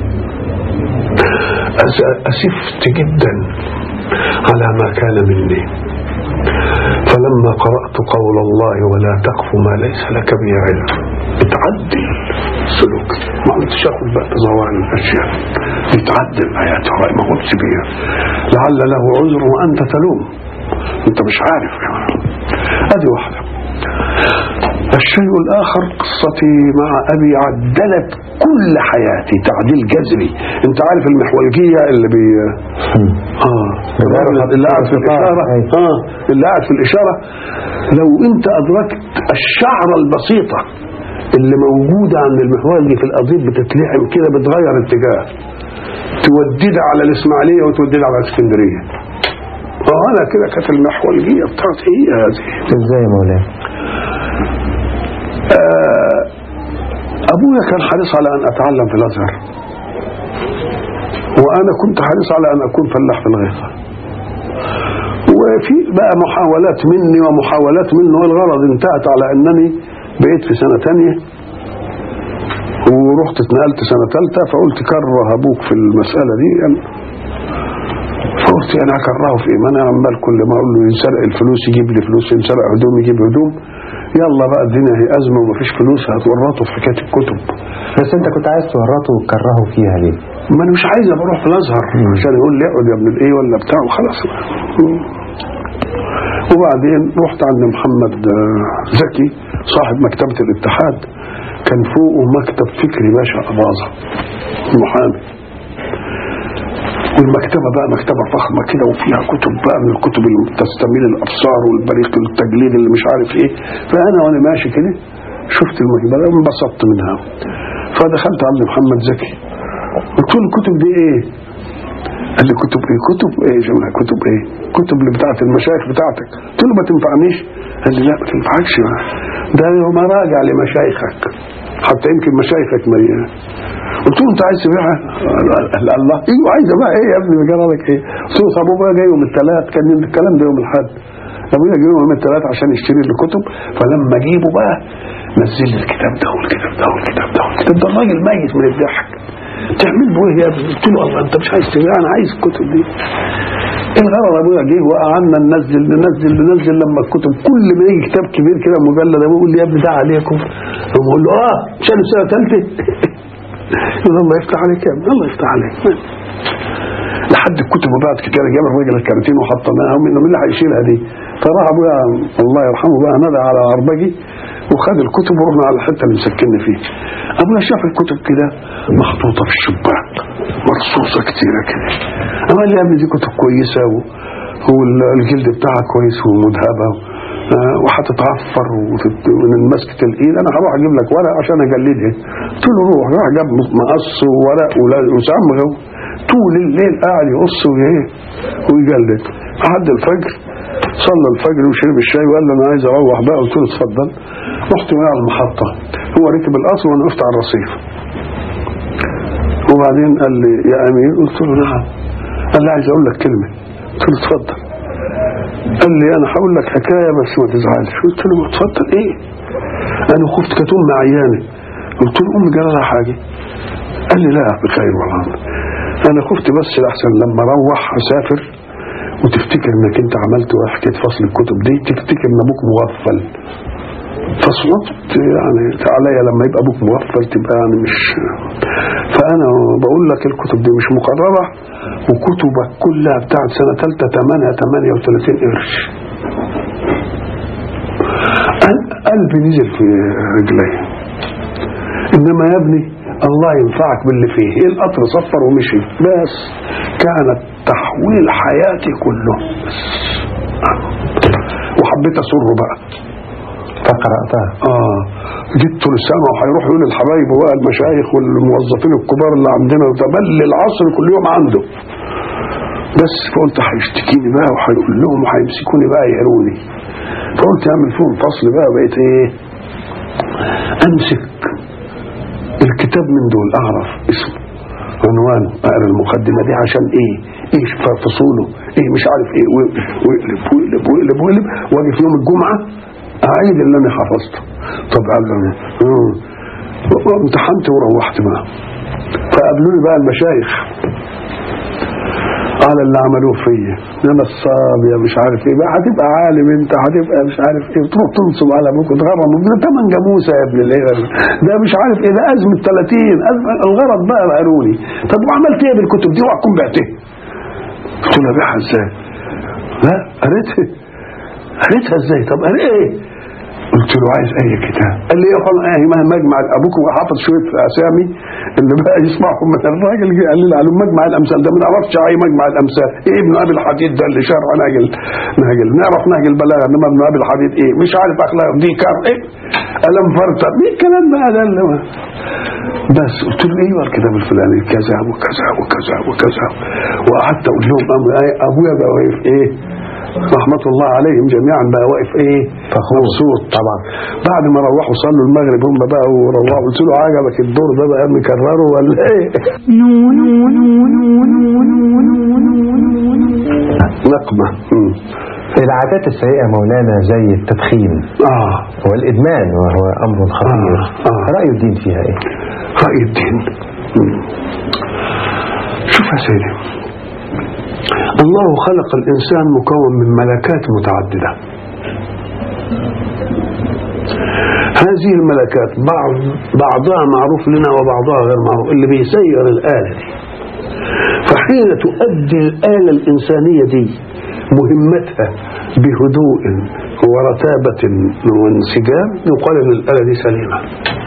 أس- أسفت جدا على ما كان مني فلما قرأت قول الله ولا تقف ما ليس لك به علم بتعدل سلوك ما قلتش اخد بقى بظواهر الاشياء بتعدل ايات الرأي ما قلتش بيها لعل له عذر وانت تلوم انت مش عارف يعني ادي واحده الشيء الآخر قصتي مع أبي عدلت كل حياتي تعديل جذري أنت عارف المحولجية اللي بي آه اللي قاعد في الإشارة آه اللي قاعد في الإشارة لو أنت أدركت الشعرة البسيطة اللي موجودة عند المحولجي في الأضيب بتتلحم كده بتغير اتجاه توددها على الإسماعيلية وتوددها على اسكندرية اه انا كده كانت المحولجيه بتاعتي هي هذه ازاي يا مولانا آه، أبويا كان حريص على أن أتعلم في الأزهر وأنا كنت حريص على أن أكون فلاح في الغيطة وفي بقى محاولات مني ومحاولات منه والغرض انتهت على أنني بقيت في سنة تانية ورحت اتنقلت سنة تالتة فقلت كره أبوك في المسألة دي يعني فقلت أنا هكرهه في إيه ما أنا عمال كل ما أقول له ينسرق الفلوس يجيب لي فلوس ينسرق هدوم يجيب هدوم يلا بقى الدنيا هي أزمة ومفيش فلوس هتورطه في حكاية الكتب بس انت كنت عايز تورطه وتكرهه فيها ليه ما انا مش عايز ابقى اروح في الازهر عشان يقول لي اقعد يا ابن الايه ولا بتاع وخلاص وبعدين رحت عند محمد آه، زكي صاحب مكتبة الاتحاد كان فوقه مكتب فكري باشا أباظة المحامي والمكتبة بقى مكتبة فخمة كده وفيها كتب بقى من الكتب اللي تستميل الأبصار والبريق التجليد اللي مش عارف إيه فأنا وأنا ماشي كده شفت المكتبة انبسطت منها فدخلت عند محمد زكي قلت له الكتب دي إيه؟ قال لي كتب ايه كتب ايه يا جماعه كتب ايه كتب اللي بتاعت المشايخ بتاعتك قلت له ما تنفعنيش قال لي لا ما تنفعكش ده يوم راجع لمشايخك حتى يمكن مشايخك مليانه قلت له انت عايز تبيعها قال قال الله ايوه عايز ابيع ايه يا ابني جرى لك ايه قلت له طب ابويا جاي يوم الثلاث كان الكلام ده يوم الاحد ابويا جاي يوم الثلاث عشان يشتري لي كتب فلما اجيبه بقى نزل لي الكتاب ده والكتاب ده والكتاب ده والكتاب ده الراجل ميت من الضحك تعمل بويه يا ابني قلت له الله انت مش عايز تبيع انا عايز الكتب دي الغرض ابويا جه وقعدنا ننزل ننزل ننزل لما الكتب كل ما يجي كتاب كبير كده مجلد ابويا يقول لي يا ابني ده عليكم بقول له اه مش انا سنه ثالثه يقول الله يفتح عليك يا ابني الله يفتح عليك لحد الكتب وبعد كده جاب الراجل الكراتين وحطناها مين مين اللي هيشيلها دي فراح ابويا الله يرحمه بقى نادى على عربجي وخد الكتب ورحنا على الحته اللي مسكني فيه ابويا شاف الكتب كده محطوطه في الشباك مرصوصه كتيره كده قال لي يا ابني دي كتب كويسه و... والجلد بتاعها كويس ومذهبه آه، وهتتعفر وتت... من مسكه الايد انا هروح اجيب لك ورق عشان اجلدها قلت له روح راح جاب مقص وورق ولا- وصمغ طول الليل قاعد يقص وايه ويجلد لحد الفجر صلى الفجر وشرب الشاي وقال لي انا عايز اروح بقى قلت له اتفضل رحت معاه على المحطه هو ركب القصر وانا وقفت على الرصيف وبعدين قال لي يا امير قلت له نعم قال لي عايز اقول لك كلمه قلت له اتفضل قال لي انا هقول لك حكايه بس ما تزعلش قلت له اتفضل ايه انا خفت كانت امي عيانه قلت له امي جرى لها حاجه قال لي لا بخير والله انا خفت بس احسن لما اروح اسافر وتفتكر انك انت عملت حكايه فصل الكتب دي تفتكر ان ابوك مغفل فصلت يعني عليا لما يبقى ابوك مغفل تبقى يعني مش فانا بقول لك الكتب دي مش مقرره وكتبك كلها بتاعت سنه ثالثه ثمنها 38 قرش قلبي نزل في رجلي انما يا ابني الله ينفعك باللي فيه ايه القطر صفر ومشي بس كانت تحويل حياتي كله بس وحبيت اسره بقى فقرأتها اه جبت لسانه وهيروح يقول للحبايب بقى المشايخ والموظفين الكبار اللي عندنا ده بل العصر كل يوم عنده بس فقلت هيشتكيني بقى وهيقول لهم وهيمسكوني بقى يقروني فقلت اعمل فيهم فصل بقى بقيت ايه امسك الكتاب من دول اعرف اسمه عنوانه اقرا المقدمه دي عشان ايه ايه فصوله ايه مش عارف ايه ويقلب ويقلب ويقلب ويقلب, ويقلب واجي في يوم الجمعه اعيد اللي انا حفظته طب قبل امتحنت وروحت بقى فقابلوني بقى المشايخ على اللي عملوه فيا انا نصاب يا مش عارف ايه بقى هتبقى عالم انت هتبقى مش عارف ايه تروح تنصب على ابوك وتغرم ده تمن جاموسه يا ابن الايه ده مش عارف ايه ده ازمه 30 أزمة الغرض بقى قالوني طب وعملت ايه بالكتب دي اوعى تكون بعتها قلت له ابيعها ازاي؟ لا قريتها قريتها ازاي؟ طب قريت ايه؟ قلت له عايز اي كتاب قال لي يا اخوان ايه ما مجمع ابوك حافظ شويه اسامي اللي بقى يسمعهم من الراجل جه قال لي على مجمع الامثال ده ما نعرفش اي مجمع الامثال ايه ابن ابي الحديد ده اللي شرع نهج نهج نعرف نهج البلاغه انما ابن ابي الحديد ايه مش عارف اخلاق دي كار ايه قلم فرطه ايه الكلام بقى ده اللي هو بس قلت له ايوه الكتاب الفلاني كذا وكذا وكذا وكذا وقعدت اقول لهم ابويا بقى واقف ايه رحمة الله عليهم جميعا بقى واقف ايه فخور. مبسوط طبعا بعد ما روحوا صلوا المغرب هم بقى وروحوا قلت له عجبك الدور ده بقى مكرره ولا ايه نقمة مم. العادات السيئة مولانا زي التدخين اه والإدمان وهو أمر خطير آه، آه. رأي الدين فيها إيه؟ رأي الدين مم. شوف يا سيدي الله خلق الإنسان مكون من ملكات متعددة هذه الملكات بعض بعضها معروف لنا وبعضها غير معروف اللي بيسير الآلة دي فحين تؤدي الآلة الإنسانية دي مهمتها بهدوء ورتابة وانسجام يقال ان الآلة دي سليمة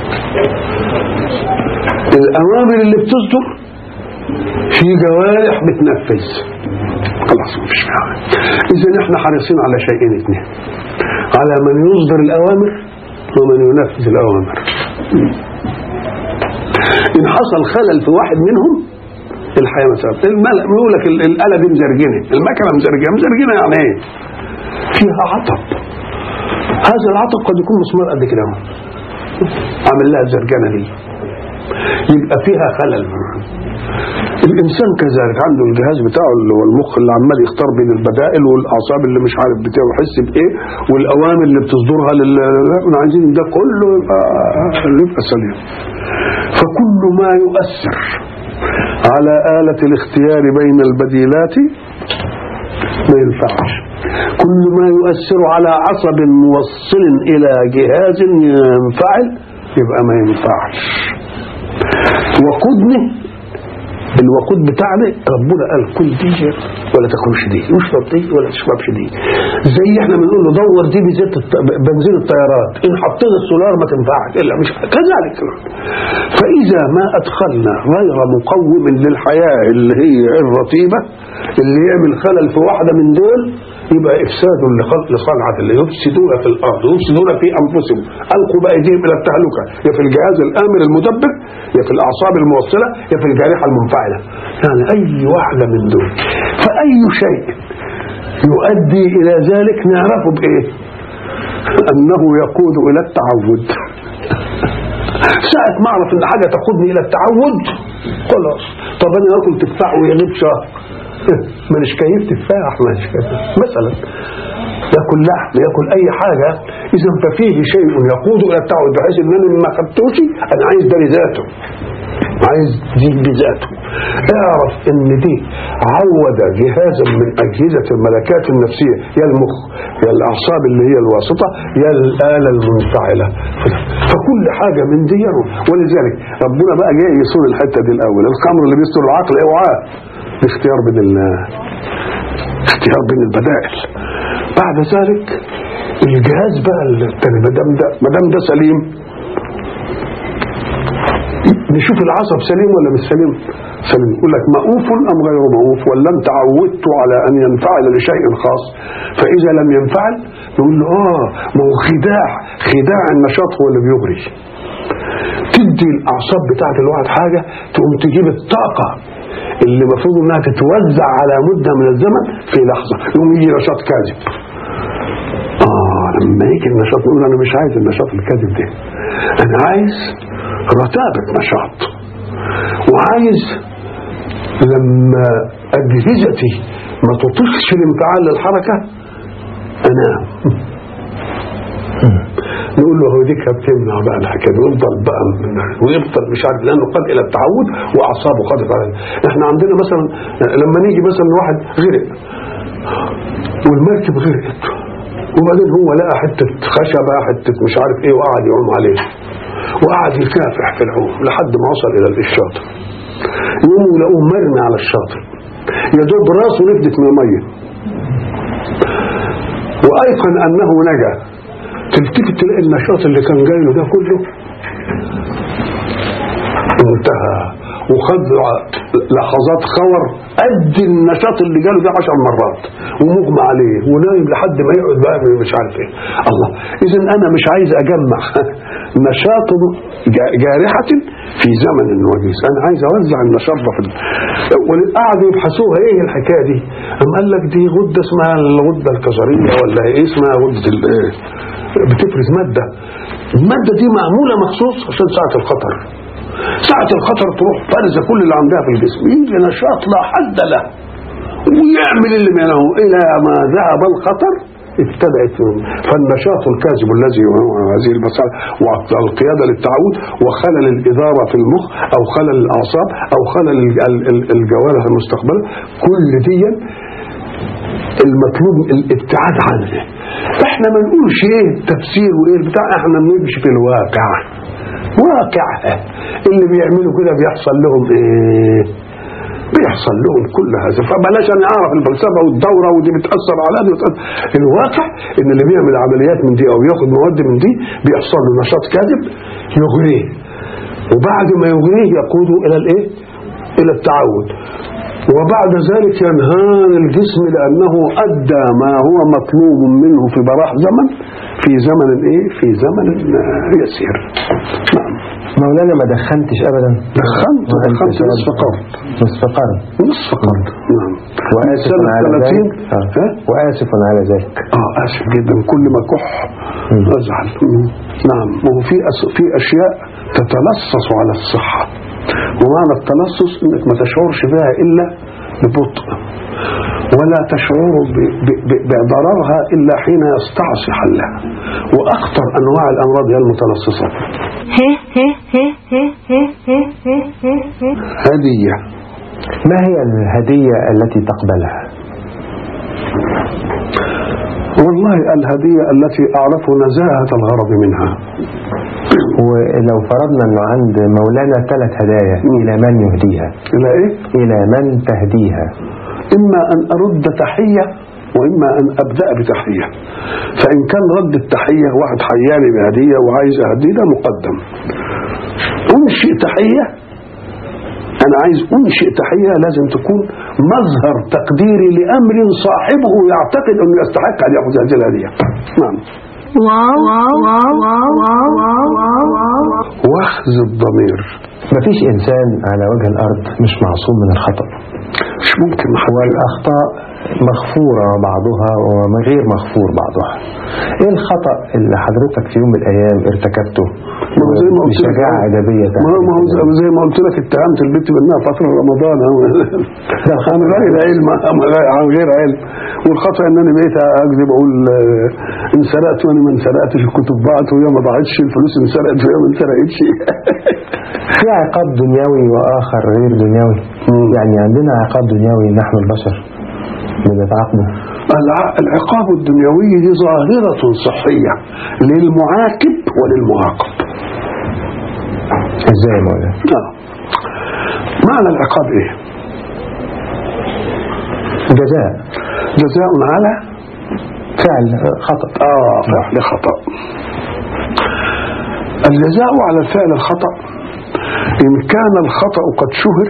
الأوامر اللي بتصدر في جوارح بتنفذ خلاص مفيش فيها إذا احنا حريصين على شيئين اثنين على من يصدر الأوامر ومن ينفذ الأوامر إن حصل خلل في واحد منهم الحياة مسافة الملأ بيقول لك ال- الآلة دي مزرجنة المكنة مزرجنة مزرجنة يعني إيه؟ فيها عطب هذا العطب قد يكون مسمار قد كده اهو. عامل لها زرجنة دي يبقى فيها خلل الانسان كذلك عنده الجهاز بتاعه اللي هو المخ اللي عمال يختار بين البدائل والاعصاب اللي مش عارف بتاعه يحس بايه والاوامر اللي بتصدرها لل لا، احنا عايزين ده كله يبقى يبقى سليم فكل ما يؤثر على آلة الاختيار بين البديلات ما ينفعش كل ما يؤثر على عصب موصل إلى جهاز ينفعل يبقى ما ينفعش وقودنا الوقود بتاعنا ربنا قال كل دي ولا تاكلش دي واشرب دي ولا تشربش دي زي احنا بنقول له دور دي بزيت الط- بنزين الطيارات ان حطينا السولار ما تنفعش الا مش كذلك فاذا ما ادخلنا غير مقوم للحياه اللي هي الرطيبه اللي يعمل خلل في واحده من دول يبقى افساد لخلق لصنعه اللي يفسدون في الارض ويفسدون في انفسهم القوا بايديهم الى التهلكه يا في الجهاز الامر المدبر يا في الاعصاب الموصله يا في الجارحه المنفعله يعني اي واحده من دول فاي شيء يؤدي الى ذلك نعرفه بايه انه يقود الى التعود ساعة ما اعرف ان حاجة تاخدني الى التعود خلاص طب انا اكل تفاح ويغيب شهر مانيش كيف تفاح مانيش كيف مثلا ياكل لحم ياكل اي حاجة اذا ففيه شيء يقود الى التعود بحيث ان انا ما خدتوش انا عايز ده لذاته عايز دي بذاته اعرف ان دي عود جهازا من اجهزه الملكات النفسيه يا المخ يا الاعصاب اللي هي الواسطه يا الاله المنفعله فكل حاجه من دي ولذلك ربنا بقى جاي يصون الحته دي الاول الخمر اللي بيستر العقل اوعاه الاختيار بين ال- اختيار بين البدائل بعد ذلك الجهاز بقى التاني ما دام ده ما دام ده سليم نشوف العصب سليم ولا مش سليم سليم يقول لك مؤوف ام غير مؤوف ولا انت عودت على ان ينفعل لشيء خاص فاذا لم ينفعل نقول له اه ما هو خداع خداع النشاط هو اللي بيغري تدي الاعصاب بتاعت الواحد حاجه تقوم تجيب الطاقه اللي المفروض انها تتوزع على مده من الزمن في لحظه يقوم يجي نشاط كاذب اه لما يجي النشاط نقول انا مش عايز النشاط الكاذب ده انا عايز رتابه نشاط وعايز لما اجهزتي ما تطيقش الانفعال للحركه انام نقول له هو ديك بتمنع بقى الحكايه دي ويفضل بقى ويفضل مش عارف لانه قد الى التعود واعصابه قد على احنا عندنا مثلا لما نيجي مثلا واحد غرق والمركب غرقت وبعدين هو لقى حته خشبه حته مش عارف ايه وقعد يعوم عليه وقعد يكافح في العوم لحد ما وصل الى الشاطئ يقوموا يلاقوه مرمي على الشاطئ يا دوب راسه نفدت من الميه وايقن انه نجا تلتفت تلاقي النشاط اللي كان جاي له ده كله انتهى وخد لحظات خور قد النشاط اللي جاله ده عشر مرات ومغمى عليه ونايم لحد ما يقعد بقى مش عارف ايه الله اذا انا مش عايز اجمع نشاط جا- جارحة في زمن وجيز انا عايز اوزع النشاط ده في ال- وقعدوا يبحثوها ايه الحكايه دي قام قال لك دي غده اسمها الغده الكظريه ولا ايه اسمها غده ال- إيه؟ بتفرز ماده الماده دي معموله مخصوص عشان ساعه الخطر ساعة الخطر تروح فرزة كل اللي عندها في الجسم يجي نشاط لا حد له ويعمل اللي منه إلى ما ذهب الخطر ابتدأت فالنشاط الكاذب الذي هو هذه المسألة والقيادة للتعود وخلل الإدارة في المخ أو خلل الأعصاب أو خلل ال- ال- ال- الجوارح المستقبلة كل دي المطلوب الابتعاد عنه احنا ما نقولش ايه التفسير وايه البتاع احنا بنمشي في الواقع واقع اللي بيعملوا كده بيحصل لهم ايه بيحصل لهم كل هذا فبلاش انا اعرف الفلسفه والدوره ودي بتاثر على دي وتأثر. الواقع ان اللي بيعمل عمليات من دي او ياخد مواد من دي بيحصل له نشاط كاذب يغريه وبعد ما يغريه يقوده الى الايه الى التعود وبعد ذلك ينهار الجسم لأنه أدى ما هو مطلوب منه في براح زمن في زمن إيه؟ في زمن آه، يسير نعم مولانا ما دخنتش ابدا دخنت دخنت نصف قرن نصف قرن نصف قرن نعم واسف سنة على 30 ذلك آه. ها؟ واسف على ذلك اه اسف جدا كل ما كح ازعل مم. نعم وهو في أس... في اشياء تتلصص على الصحه ومعنى التلصص انك ما تشعرش بها الا ببطء ولا تشعر ب... ب... ب... بضررها الا حين يستعصي حلها واخطر انواع الامراض هي المتلصصه هديه ما هي الهدية التي تقبلها والله الهديه التي اعرف نزاهه الغرض منها ولو فرضنا انه عند مولانا ثلاث هدايا الى من يهديها الى ايه الى من تهديها إما أن أرد تحية وإما أن أبدأ بتحية فإن كان رد التحية واحد حياني بهدية وعايز أهديه ده مقدم أنشئ تحية أنا عايز أنشئ تحية لازم تكون مظهر تقديري لأمر صاحبه يعتقد أنه يستحق أن يأخذ هذه الهدية نعم واخذ الضمير مفيش انسان على وجه الارض مش معصوم من الخطأ مش ممكن حد والاخطاء مغفورة بعضها وغير مغفور بعضها ايه الخطأ اللي حضرتك في يوم من الايام ارتكبته ما هو زي ما قلت لك بشجاعة ادبية ما هو ما هو زي- زي ما قلت لك اتهمت البنت بانها فتره رمضان عن غير علم عن غير علم والخطا ان انا بقيت اكذب اقول آه، ان سرقت وانا ما انسرقتش الكتب ضاعت وهي ما ضاعتش الفلوس انسرقت وهي ما انسرقتش في عقاب دنيوي واخر غير دنيوي مم. يعني عندنا عقاب دنيوي نحن البشر بنتعاقبه الع- العقاب الدنيوي دي ظاهرة صحية للمعاقب وللمعاقب ازاي يا مولانا آه. معنى العقاب ايه جزاء جزاء على فعل خطأ آه فعل خطأ الجزاء على الفعل الخطأ إن كان الخطأ قد شهر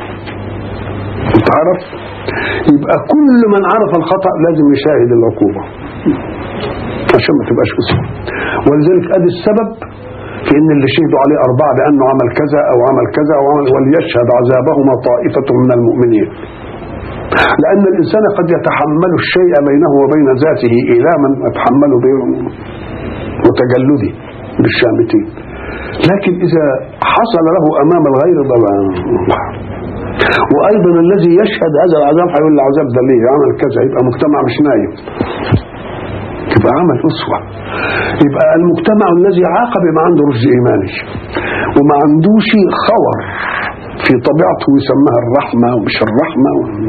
تعرف يبقى كل من عرف الخطأ لازم يشاهد العقوبة عشان ما تبقاش أسوة ولذلك أدي السبب في ان اللي شهدوا عليه أربعة بأنه عمل كذا أو عمل كذا أو عمل وليشهد عذابهما طائفة من المؤمنين لأن الإنسان قد يتحمل الشيء بينه وبين ذاته إيلاما يتحمله به وتجلده بالشامتين لكن إذا حصل له أمام الغير طبعا وأيضا الذي يشهد هذا العذاب هيقول العذاب ده ليه عمل كذا يبقى مجتمع مش نايم يبقى عمل أسوة يبقى المجتمع الذي عاقب ما عنده رشد إيماني وما عندوش خور في طبيعته يسمىها الرحمة ومش الرحمة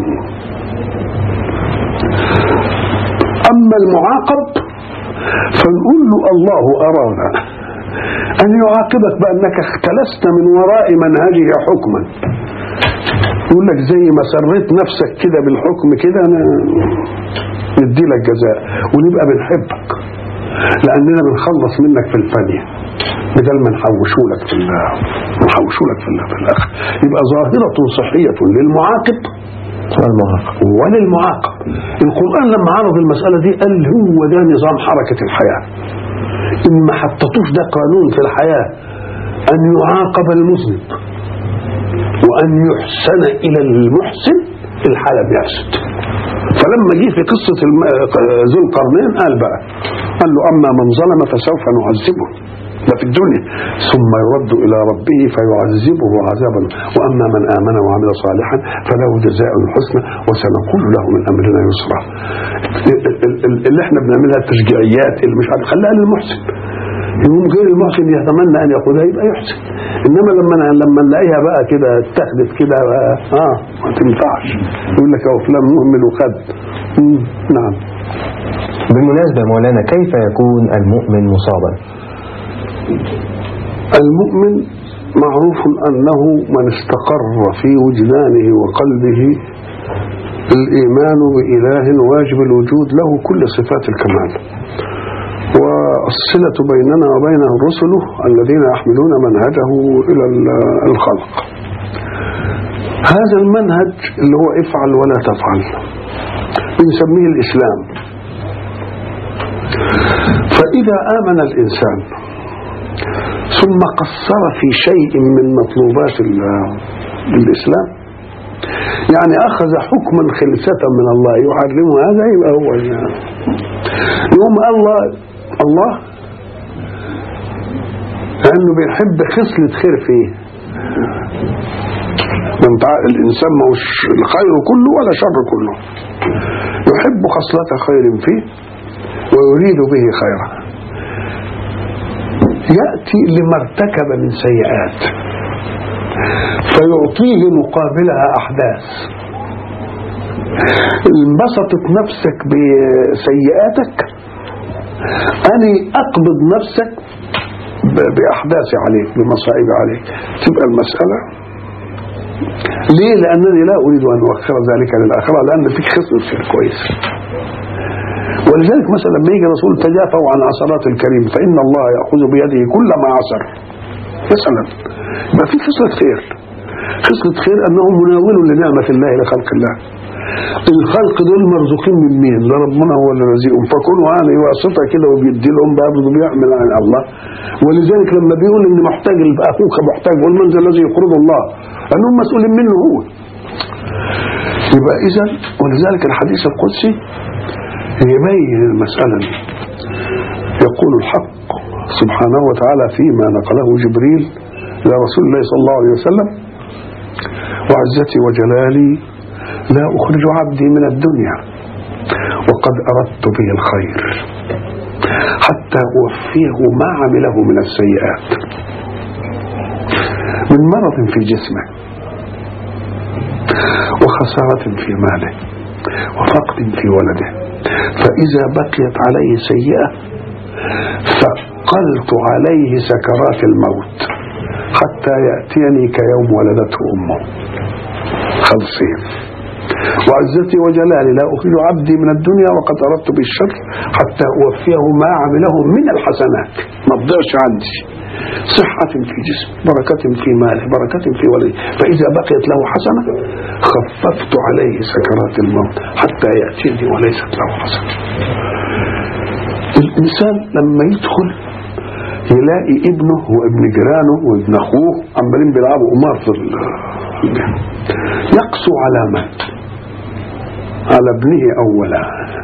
أما المعاقب فنقول له الله أرانا أن يعاقبك بأنك اختلست من وراء منهجه حكما يقول لك زي ما سريت نفسك كده بالحكم كده أنا ندي لك جزاء ونبقى بنحبك لأننا بنخلص منك في الفانية بدل ما نحوشه لك في الله نحوشه لك في الله في الآخر يبقى ظاهرة صحية للمعاقب والمعاقب وللمعاقب القرآن لما عرض المسألة دي قال هو ده نظام حركة الحياة إن ما حطتوش ده قانون في الحياة أن يعاقب المذنب وأن يحسن إلى المحسن الحالة بيحسد فلما جه في قصة الم- ذو القرنين قال بقى قال له أما من ظلم فسوف نعذبه ده في الدنيا ثم يرد إلى ربه فيعذبه عذابا وأما من آمن وعمل صالحا فله جزاء الحسنى وسنقول له من أمرنا يسرا ال- ال- ال- اللي احنا بنعملها التشجيعيات اللي مش عارف خليها للمحسن يقوم غير المحسن يتمنى ان ياخذها يبقى يحسن انما لما لما نلاقيها بقى كده اتخذت كده بقى اه ما تنفعش يقول لك هو فلان مهمل وخد مم، نعم بالمناسبة يا مولانا كيف يكون المؤمن مصابا المؤمن معروف أنه من استقر في وجدانه وقلبه الإيمان بإله واجب الوجود له كل صفات الكمال والصلة بيننا وبينه رسله الذين يحملون منهجه إلى ال- الخلق هذا المنهج اللي هو افعل ولا تفعل بنسميه الإسلام فإذا آمن الإنسان ثم قصر في شيء من مطلوبات ال- الإسلام يعني أخذ حكما خلسة من الله يحرمه هذا يبقى هو ال- يوم الله الله لأنه بيحب خصلة خير فيه انت عارف الإنسان ما هوش الخير كله ولا شر كله يحب خصلة خير فيه ويريد به خيرا يأتي لما ارتكب من سيئات فيعطيه مقابلها أحداث انبسطت نفسك بسيئاتك أني أقبض نفسك ب- بأحداثي عليك بمصائب عليك تبقى المسألة ليه لأنني لا أريد أن أؤخر ذلك للآخرة لأن فيك خصم خير كويس ولذلك مثلا لما يجي رسول تجافوا عن عثرات الكريم فإن الله يأخذ بيده كل ما عثر مثلا يبقى في خصلة خير خصلة خير أنه مناول لنعمة الله لخلق الله الخلق دول مرزوقين من مين؟ ده ربنا هو اللي رزقهم فكونوا يعني واسطه كده وبيدي لهم برضه بيعمل عن الله ولذلك لما بيقول ان محتاج اخوك محتاج يقول من ذا الذي يقرض الله لانهم مسؤولين منه هو يبقى اذا ولذلك الحديث القدسي يبين المسألة دي يقول الحق سبحانه وتعالى فيما نقله جبريل إلى رسول الله صلى الله عليه وسلم وعزتي وجلالي لا أخرج عبدي من الدنيا وقد أردت به الخير حتى أوفيه ما عمله من السيئات من مرض في جسمه وخسارة في ماله وفقد في ولده فإذا بقيت عليه سيئة ثقلت عليه سكرات الموت حتى يأتيني كيوم ولدته أمه خلصين وعزتي وجلالي لا أخرج عبدي من الدنيا وقد أردت بالشر حتى أوفيه ما عمله من الحسنات ما تضيعش عندي صحة في جسم بركة في ماله بركة في ولده فإذا بقيت له حسنة خففت عليه سكرات الموت حتى يأتيني وليست له حسنة الإنسان لما يدخل يلاقي ابنه وابن جيرانه وابن أخوه عمالين بيلعبوا قمار في ال- يقسو على من؟ على ابنه أولا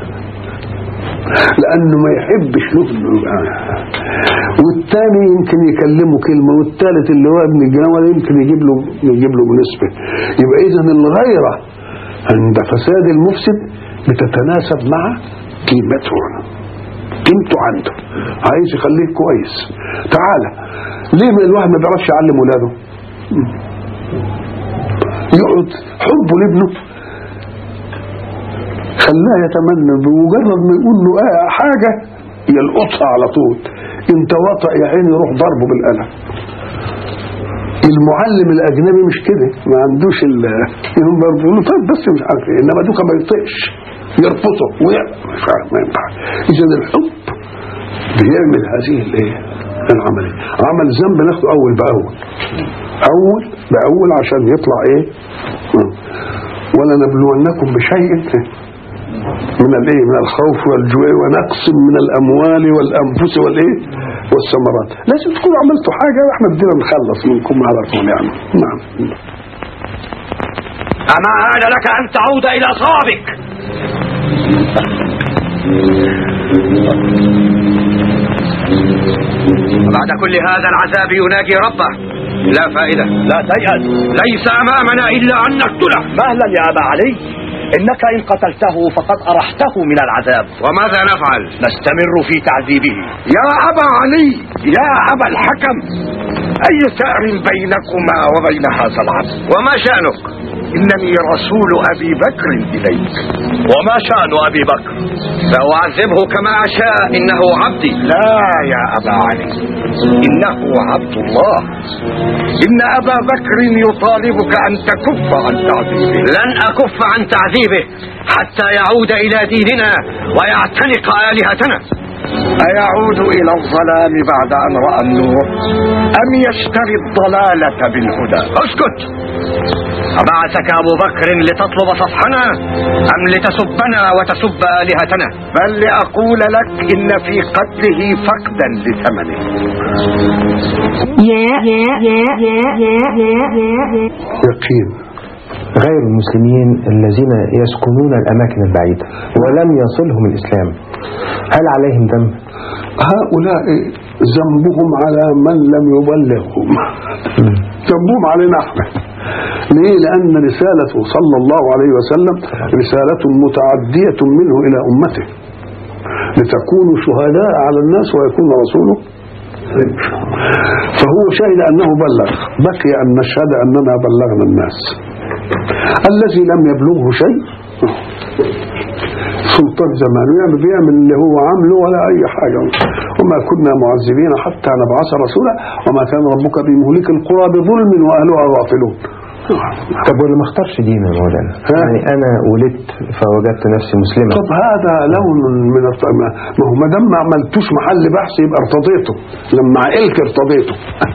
لأنه ما يحبش له إنه يبقى- والتاني يمكن يكلمه كلمة والتالت اللي هو ابن الجيران ولا يمكن يجيب له يجيب له بنسبة يبقى إذا الغيرة عند فساد المفسد بتتناسب مع قيمته قيمته عنده عايز يخليه كويس تعالى ليه ما الواحد ما بيعرفش يعلم ولاده يقعد حبه لابنه خلاه يتمنى بمجرد ما يقول له آه حاجة يلقطها على طول انت وطأ يا عيني يروح ضربه بالقلم المعلم الاجنبي مش كده ما عندوش ال يقوم برضه يقول له طيب بس مش عارف ايه انما دوكا ما يطيقش يربطه ويعمل مش عارف ما ينفعش اذا الحب بيعمل هذه الايه العمليه عمل ذنب ناخده اول باول اول باول عشان يطلع ايه ولا نبلونكم بشيء من الايه من الخوف والجوع ونقص من الاموال والانفس والايه والثمرات لازم تكونوا عملتوا حاجه واحنا بدنا نخلص منكم على طول يعني نعم أما آن لك أن تعود إلى صوابك بعد كل هذا العذاب يناجي ربه لا فائدة لا تيأس ليس أمامنا إلا أن نقتله مهلا يا أبا علي إنك إن قتلته فقد أرحته من العذاب وماذا نفعل نستمر في تعذيبه يا أبا علي يا أبا الحكم أي ثأر بينكما وبين هذا العبد وما شأنك إنني رسول أبي بكر إليك وما شأن أبي بكر سأعذبه كما أشاء إنه عبدي لا يا أبا علي إنه عبد الله إن أبا بكر يطالبك أن تكف عن تعذيبه لن أكف عن تعذيبه حتى يعود إلى ديننا ويعتنق آلهتنا أيعود إلى الظلام بعد أن رأى النور أم يشتري الضلالة بالهدى اسكت أبعثك أبو بكر لتطلب صفحنا أم لتسبنا وتسب آلهتنا بل لأقول لك إن في قتله فقدا لثمنه يقين غير المسلمين الذين يسكنون الأماكن البعيدة ولم يصلهم الإسلام هل عليهم ذنب؟ هؤلاء ذنبهم على من لم يبلغهم ذنبهم علينا احنا ليه لأن رسالته صلى الله عليه وسلم رسالة متعدية منه إلى أمته لتكونوا شهداء على الناس ويكون رسوله فهو شهد أنه بلغ بقي أن نشهد أننا بلغنا الناس الذي لم يبلغه شيء سلطان زمانه يعمل بيعمل اللي هو عامله ولا أي حاجة وما كنا معذبين حتى نبعث رسولا وما كان ربك بمهلك القرى بظلم وأهلها غافلون طب ولا ما اختارش دين يا مولانا ها؟ يعني أنا ولدت فوجدت نفسي مسلما طب هذا لون من الط- ما ما هو ما دام ما عملتوش محل بحث يبقى ارتضيته لما عقلت ارتضيته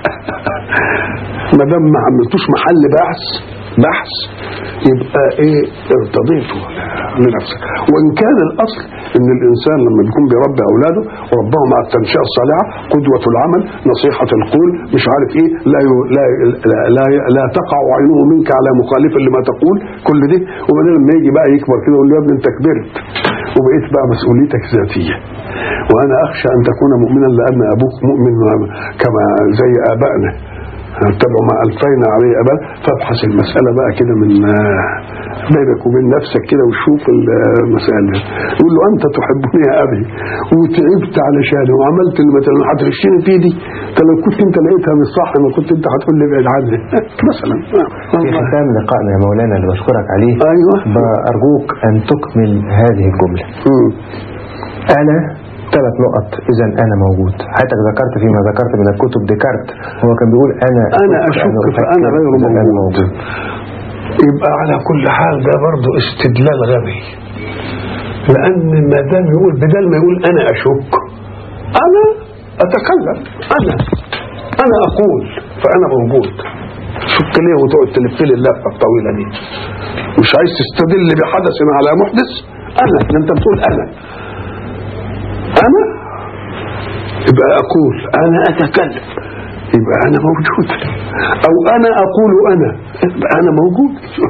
ما دام ما عملتوش محل بحث بحث يبقى ايه ارتضيته لنفسك وان كان الاصل ان الانسان لما بيكون بيربي اولاده وربهم على التنشئه الصالحه قدوه العمل نصيحه القول مش عارف ايه لا ي... لا لا, لا, لا تقع عينه منك على مخالف لما تقول كل ده وبعدين لما يجي بقى يكبر كده يقول له يا ابني انت كبرت وبقيت بقى مسؤوليتك ذاتيه وانا اخشى ان تكون مؤمنا لان ابوك مؤمن كما زي ابائنا اتبعوا ما الفينا عليه ابا فابحث المساله بقى كده من آه، بينك وبين نفسك كده وشوف المسائل دي يقول له انت تحبني يا ابي وتعبت علشاني وعملت اللي مثلا هتغشني في دي انت لو كنت انت لقيتها مش صح ما كنت انت هتقول لي ابعد عني مثلا في ختام لقائنا يا مولانا اللي بشكرك عليه ايوه بأرجوك أن تكمل هذه الجملة مم. أنا ثلاث نقط إذا أنا موجود حضرتك ذكرت فيما ذكرت من الكتب ديكارت هو كان بيقول أنا انا أشك اشك أفكر فانا غير إذا أنا موجود يبقى على كل حال ده برضه استدلال غبي لأن ما دام يقول بدل ما يقول أنا أشك أنا أتكلم أنا أنا أقول فأنا موجود شك ليه وتقعد تلف لي اللفة الطويلة دي مش عايز تستدل بحدث على محدث أنا ده أنت بتقول أنا أنا يبقى أقول أنا أتكلم يبقى أنا موجود أو أنا أقول أنا يبقى أنا موجود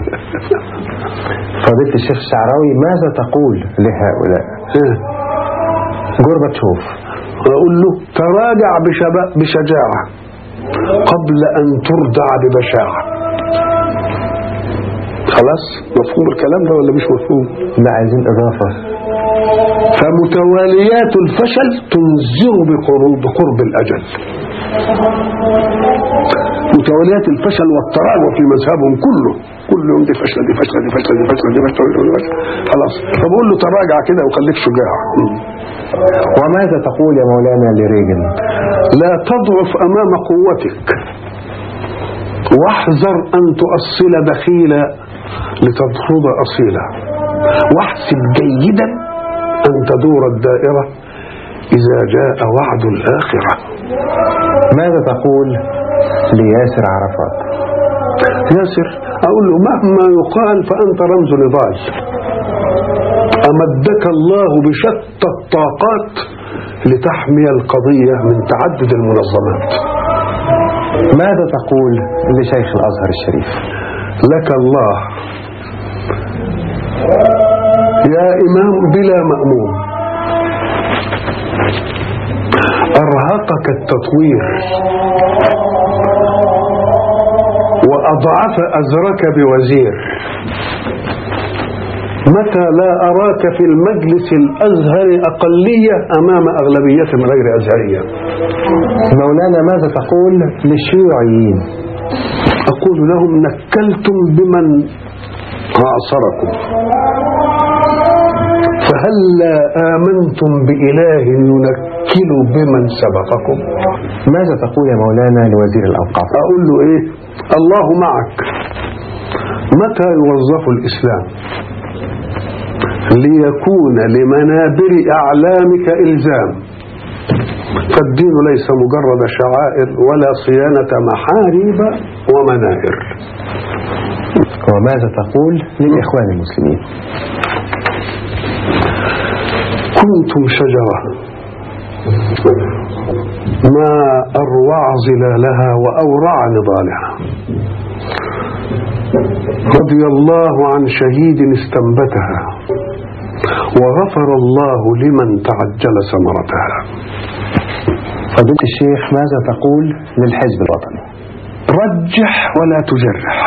فضيلة الشيخ الشعراوي ماذا تقول لهؤلاء جورباتشوف أقول له تراجع بشبا- بشجاعة قبل أن تردع ببشاعة خلاص مفهوم الكلام ده ولا مش مفهوم لا عايزين إضافة فمتواليات الفشل تنذر بقرب بقرب الأجل متواليات الفشل والتراجع في مذهبهم كله كل يوم دي فشل دي فشل دي فشل دي فشل دي فشل دي فشل خلاص فبقول له تراجع كده وخليك شجاع مم. وماذا تقول يا مولانا لريجن لا تضعف أمام قوتك واحذر أن تؤصل بخيلا لتطرد أصيلا واحسب جيدا أن تدور الدائرة إذا جاء وعد الآخرة ماذا تقول لياسر عرفات ياسر أقول له مهما يقال فأنت رمز نضال أمدك الله بشتى الطاقات لتحمي القضية من تعدد المنظمات ماذا تقول لشيخ الأزهر الشريف لك الله يا إمام بلا مأموم أرهقك التطوير وأضعف أزرك بوزير متى لا أراك في المجلس الأزهر أقلية أمام أغلبية غير أزهرية مولانا ماذا تقول للشيوعيين أقول لهم نكلتم بمن عاصركم فهلا آمنتم بإله ينكل بمن سبقكم ماذا تقول يا مولانا لوزير الأوقاف أقول له إيه الله معك متى يوظف الإسلام ليكون لمنابر أعلامك إلزام فالدين ليس مجرد شعائر ولا صيانة محاريب ومنائر وماذا تقول للإخوان المسلمين كنتم شجرة ما أروع ظلالها وأورع نضالها رضي الله عن شهيد استنبتها وغفر الله لمن تعجل ثمرتها فضيلة الشيخ ماذا تقول للحزب الوطني رجح ولا تجرح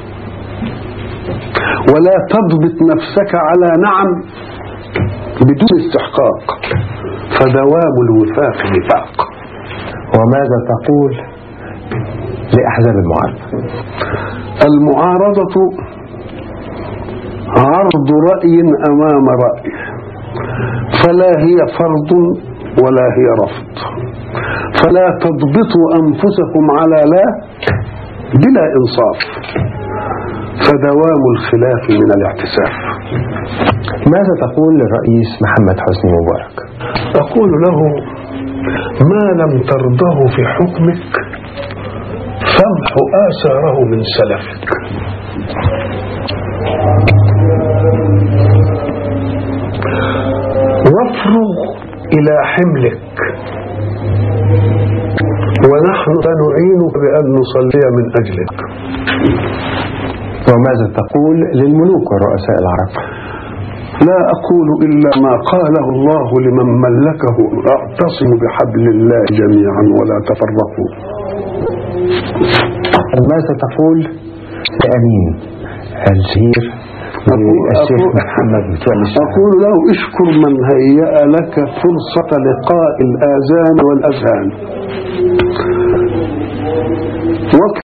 ولا تضبط نفسك على نعم بدون استحقاق فدوام الوفاق نفاق وماذا تقول لأحزاب المعارضة المعارضة عرض رأي أمام رأي فلا هي فرض ولا هي رفض فلا تضبطوا أنفسكم على لا بلا إنصاف فدوام الخلاف من الاعتساف ماذا تقول للرئيس محمد حسني مبارك أقول له ما لم ترضه في حكمك فامح آثاره من سلفك وافرغ إلى حملك ونحن سنعينك بأن نصلي من أجلك وماذا تقول للملوك ورؤساء العرب لا أقول إلا ما قاله الله لمن ملكه اعتصموا بحبل الله جميعا ولا تفرقوا ماذا تقول لأمين الشهير الشيخ أقول- محمد متولي الشعراوي أقول له اشكر من هيأ لك فرصة لقاء الآذان والأذهان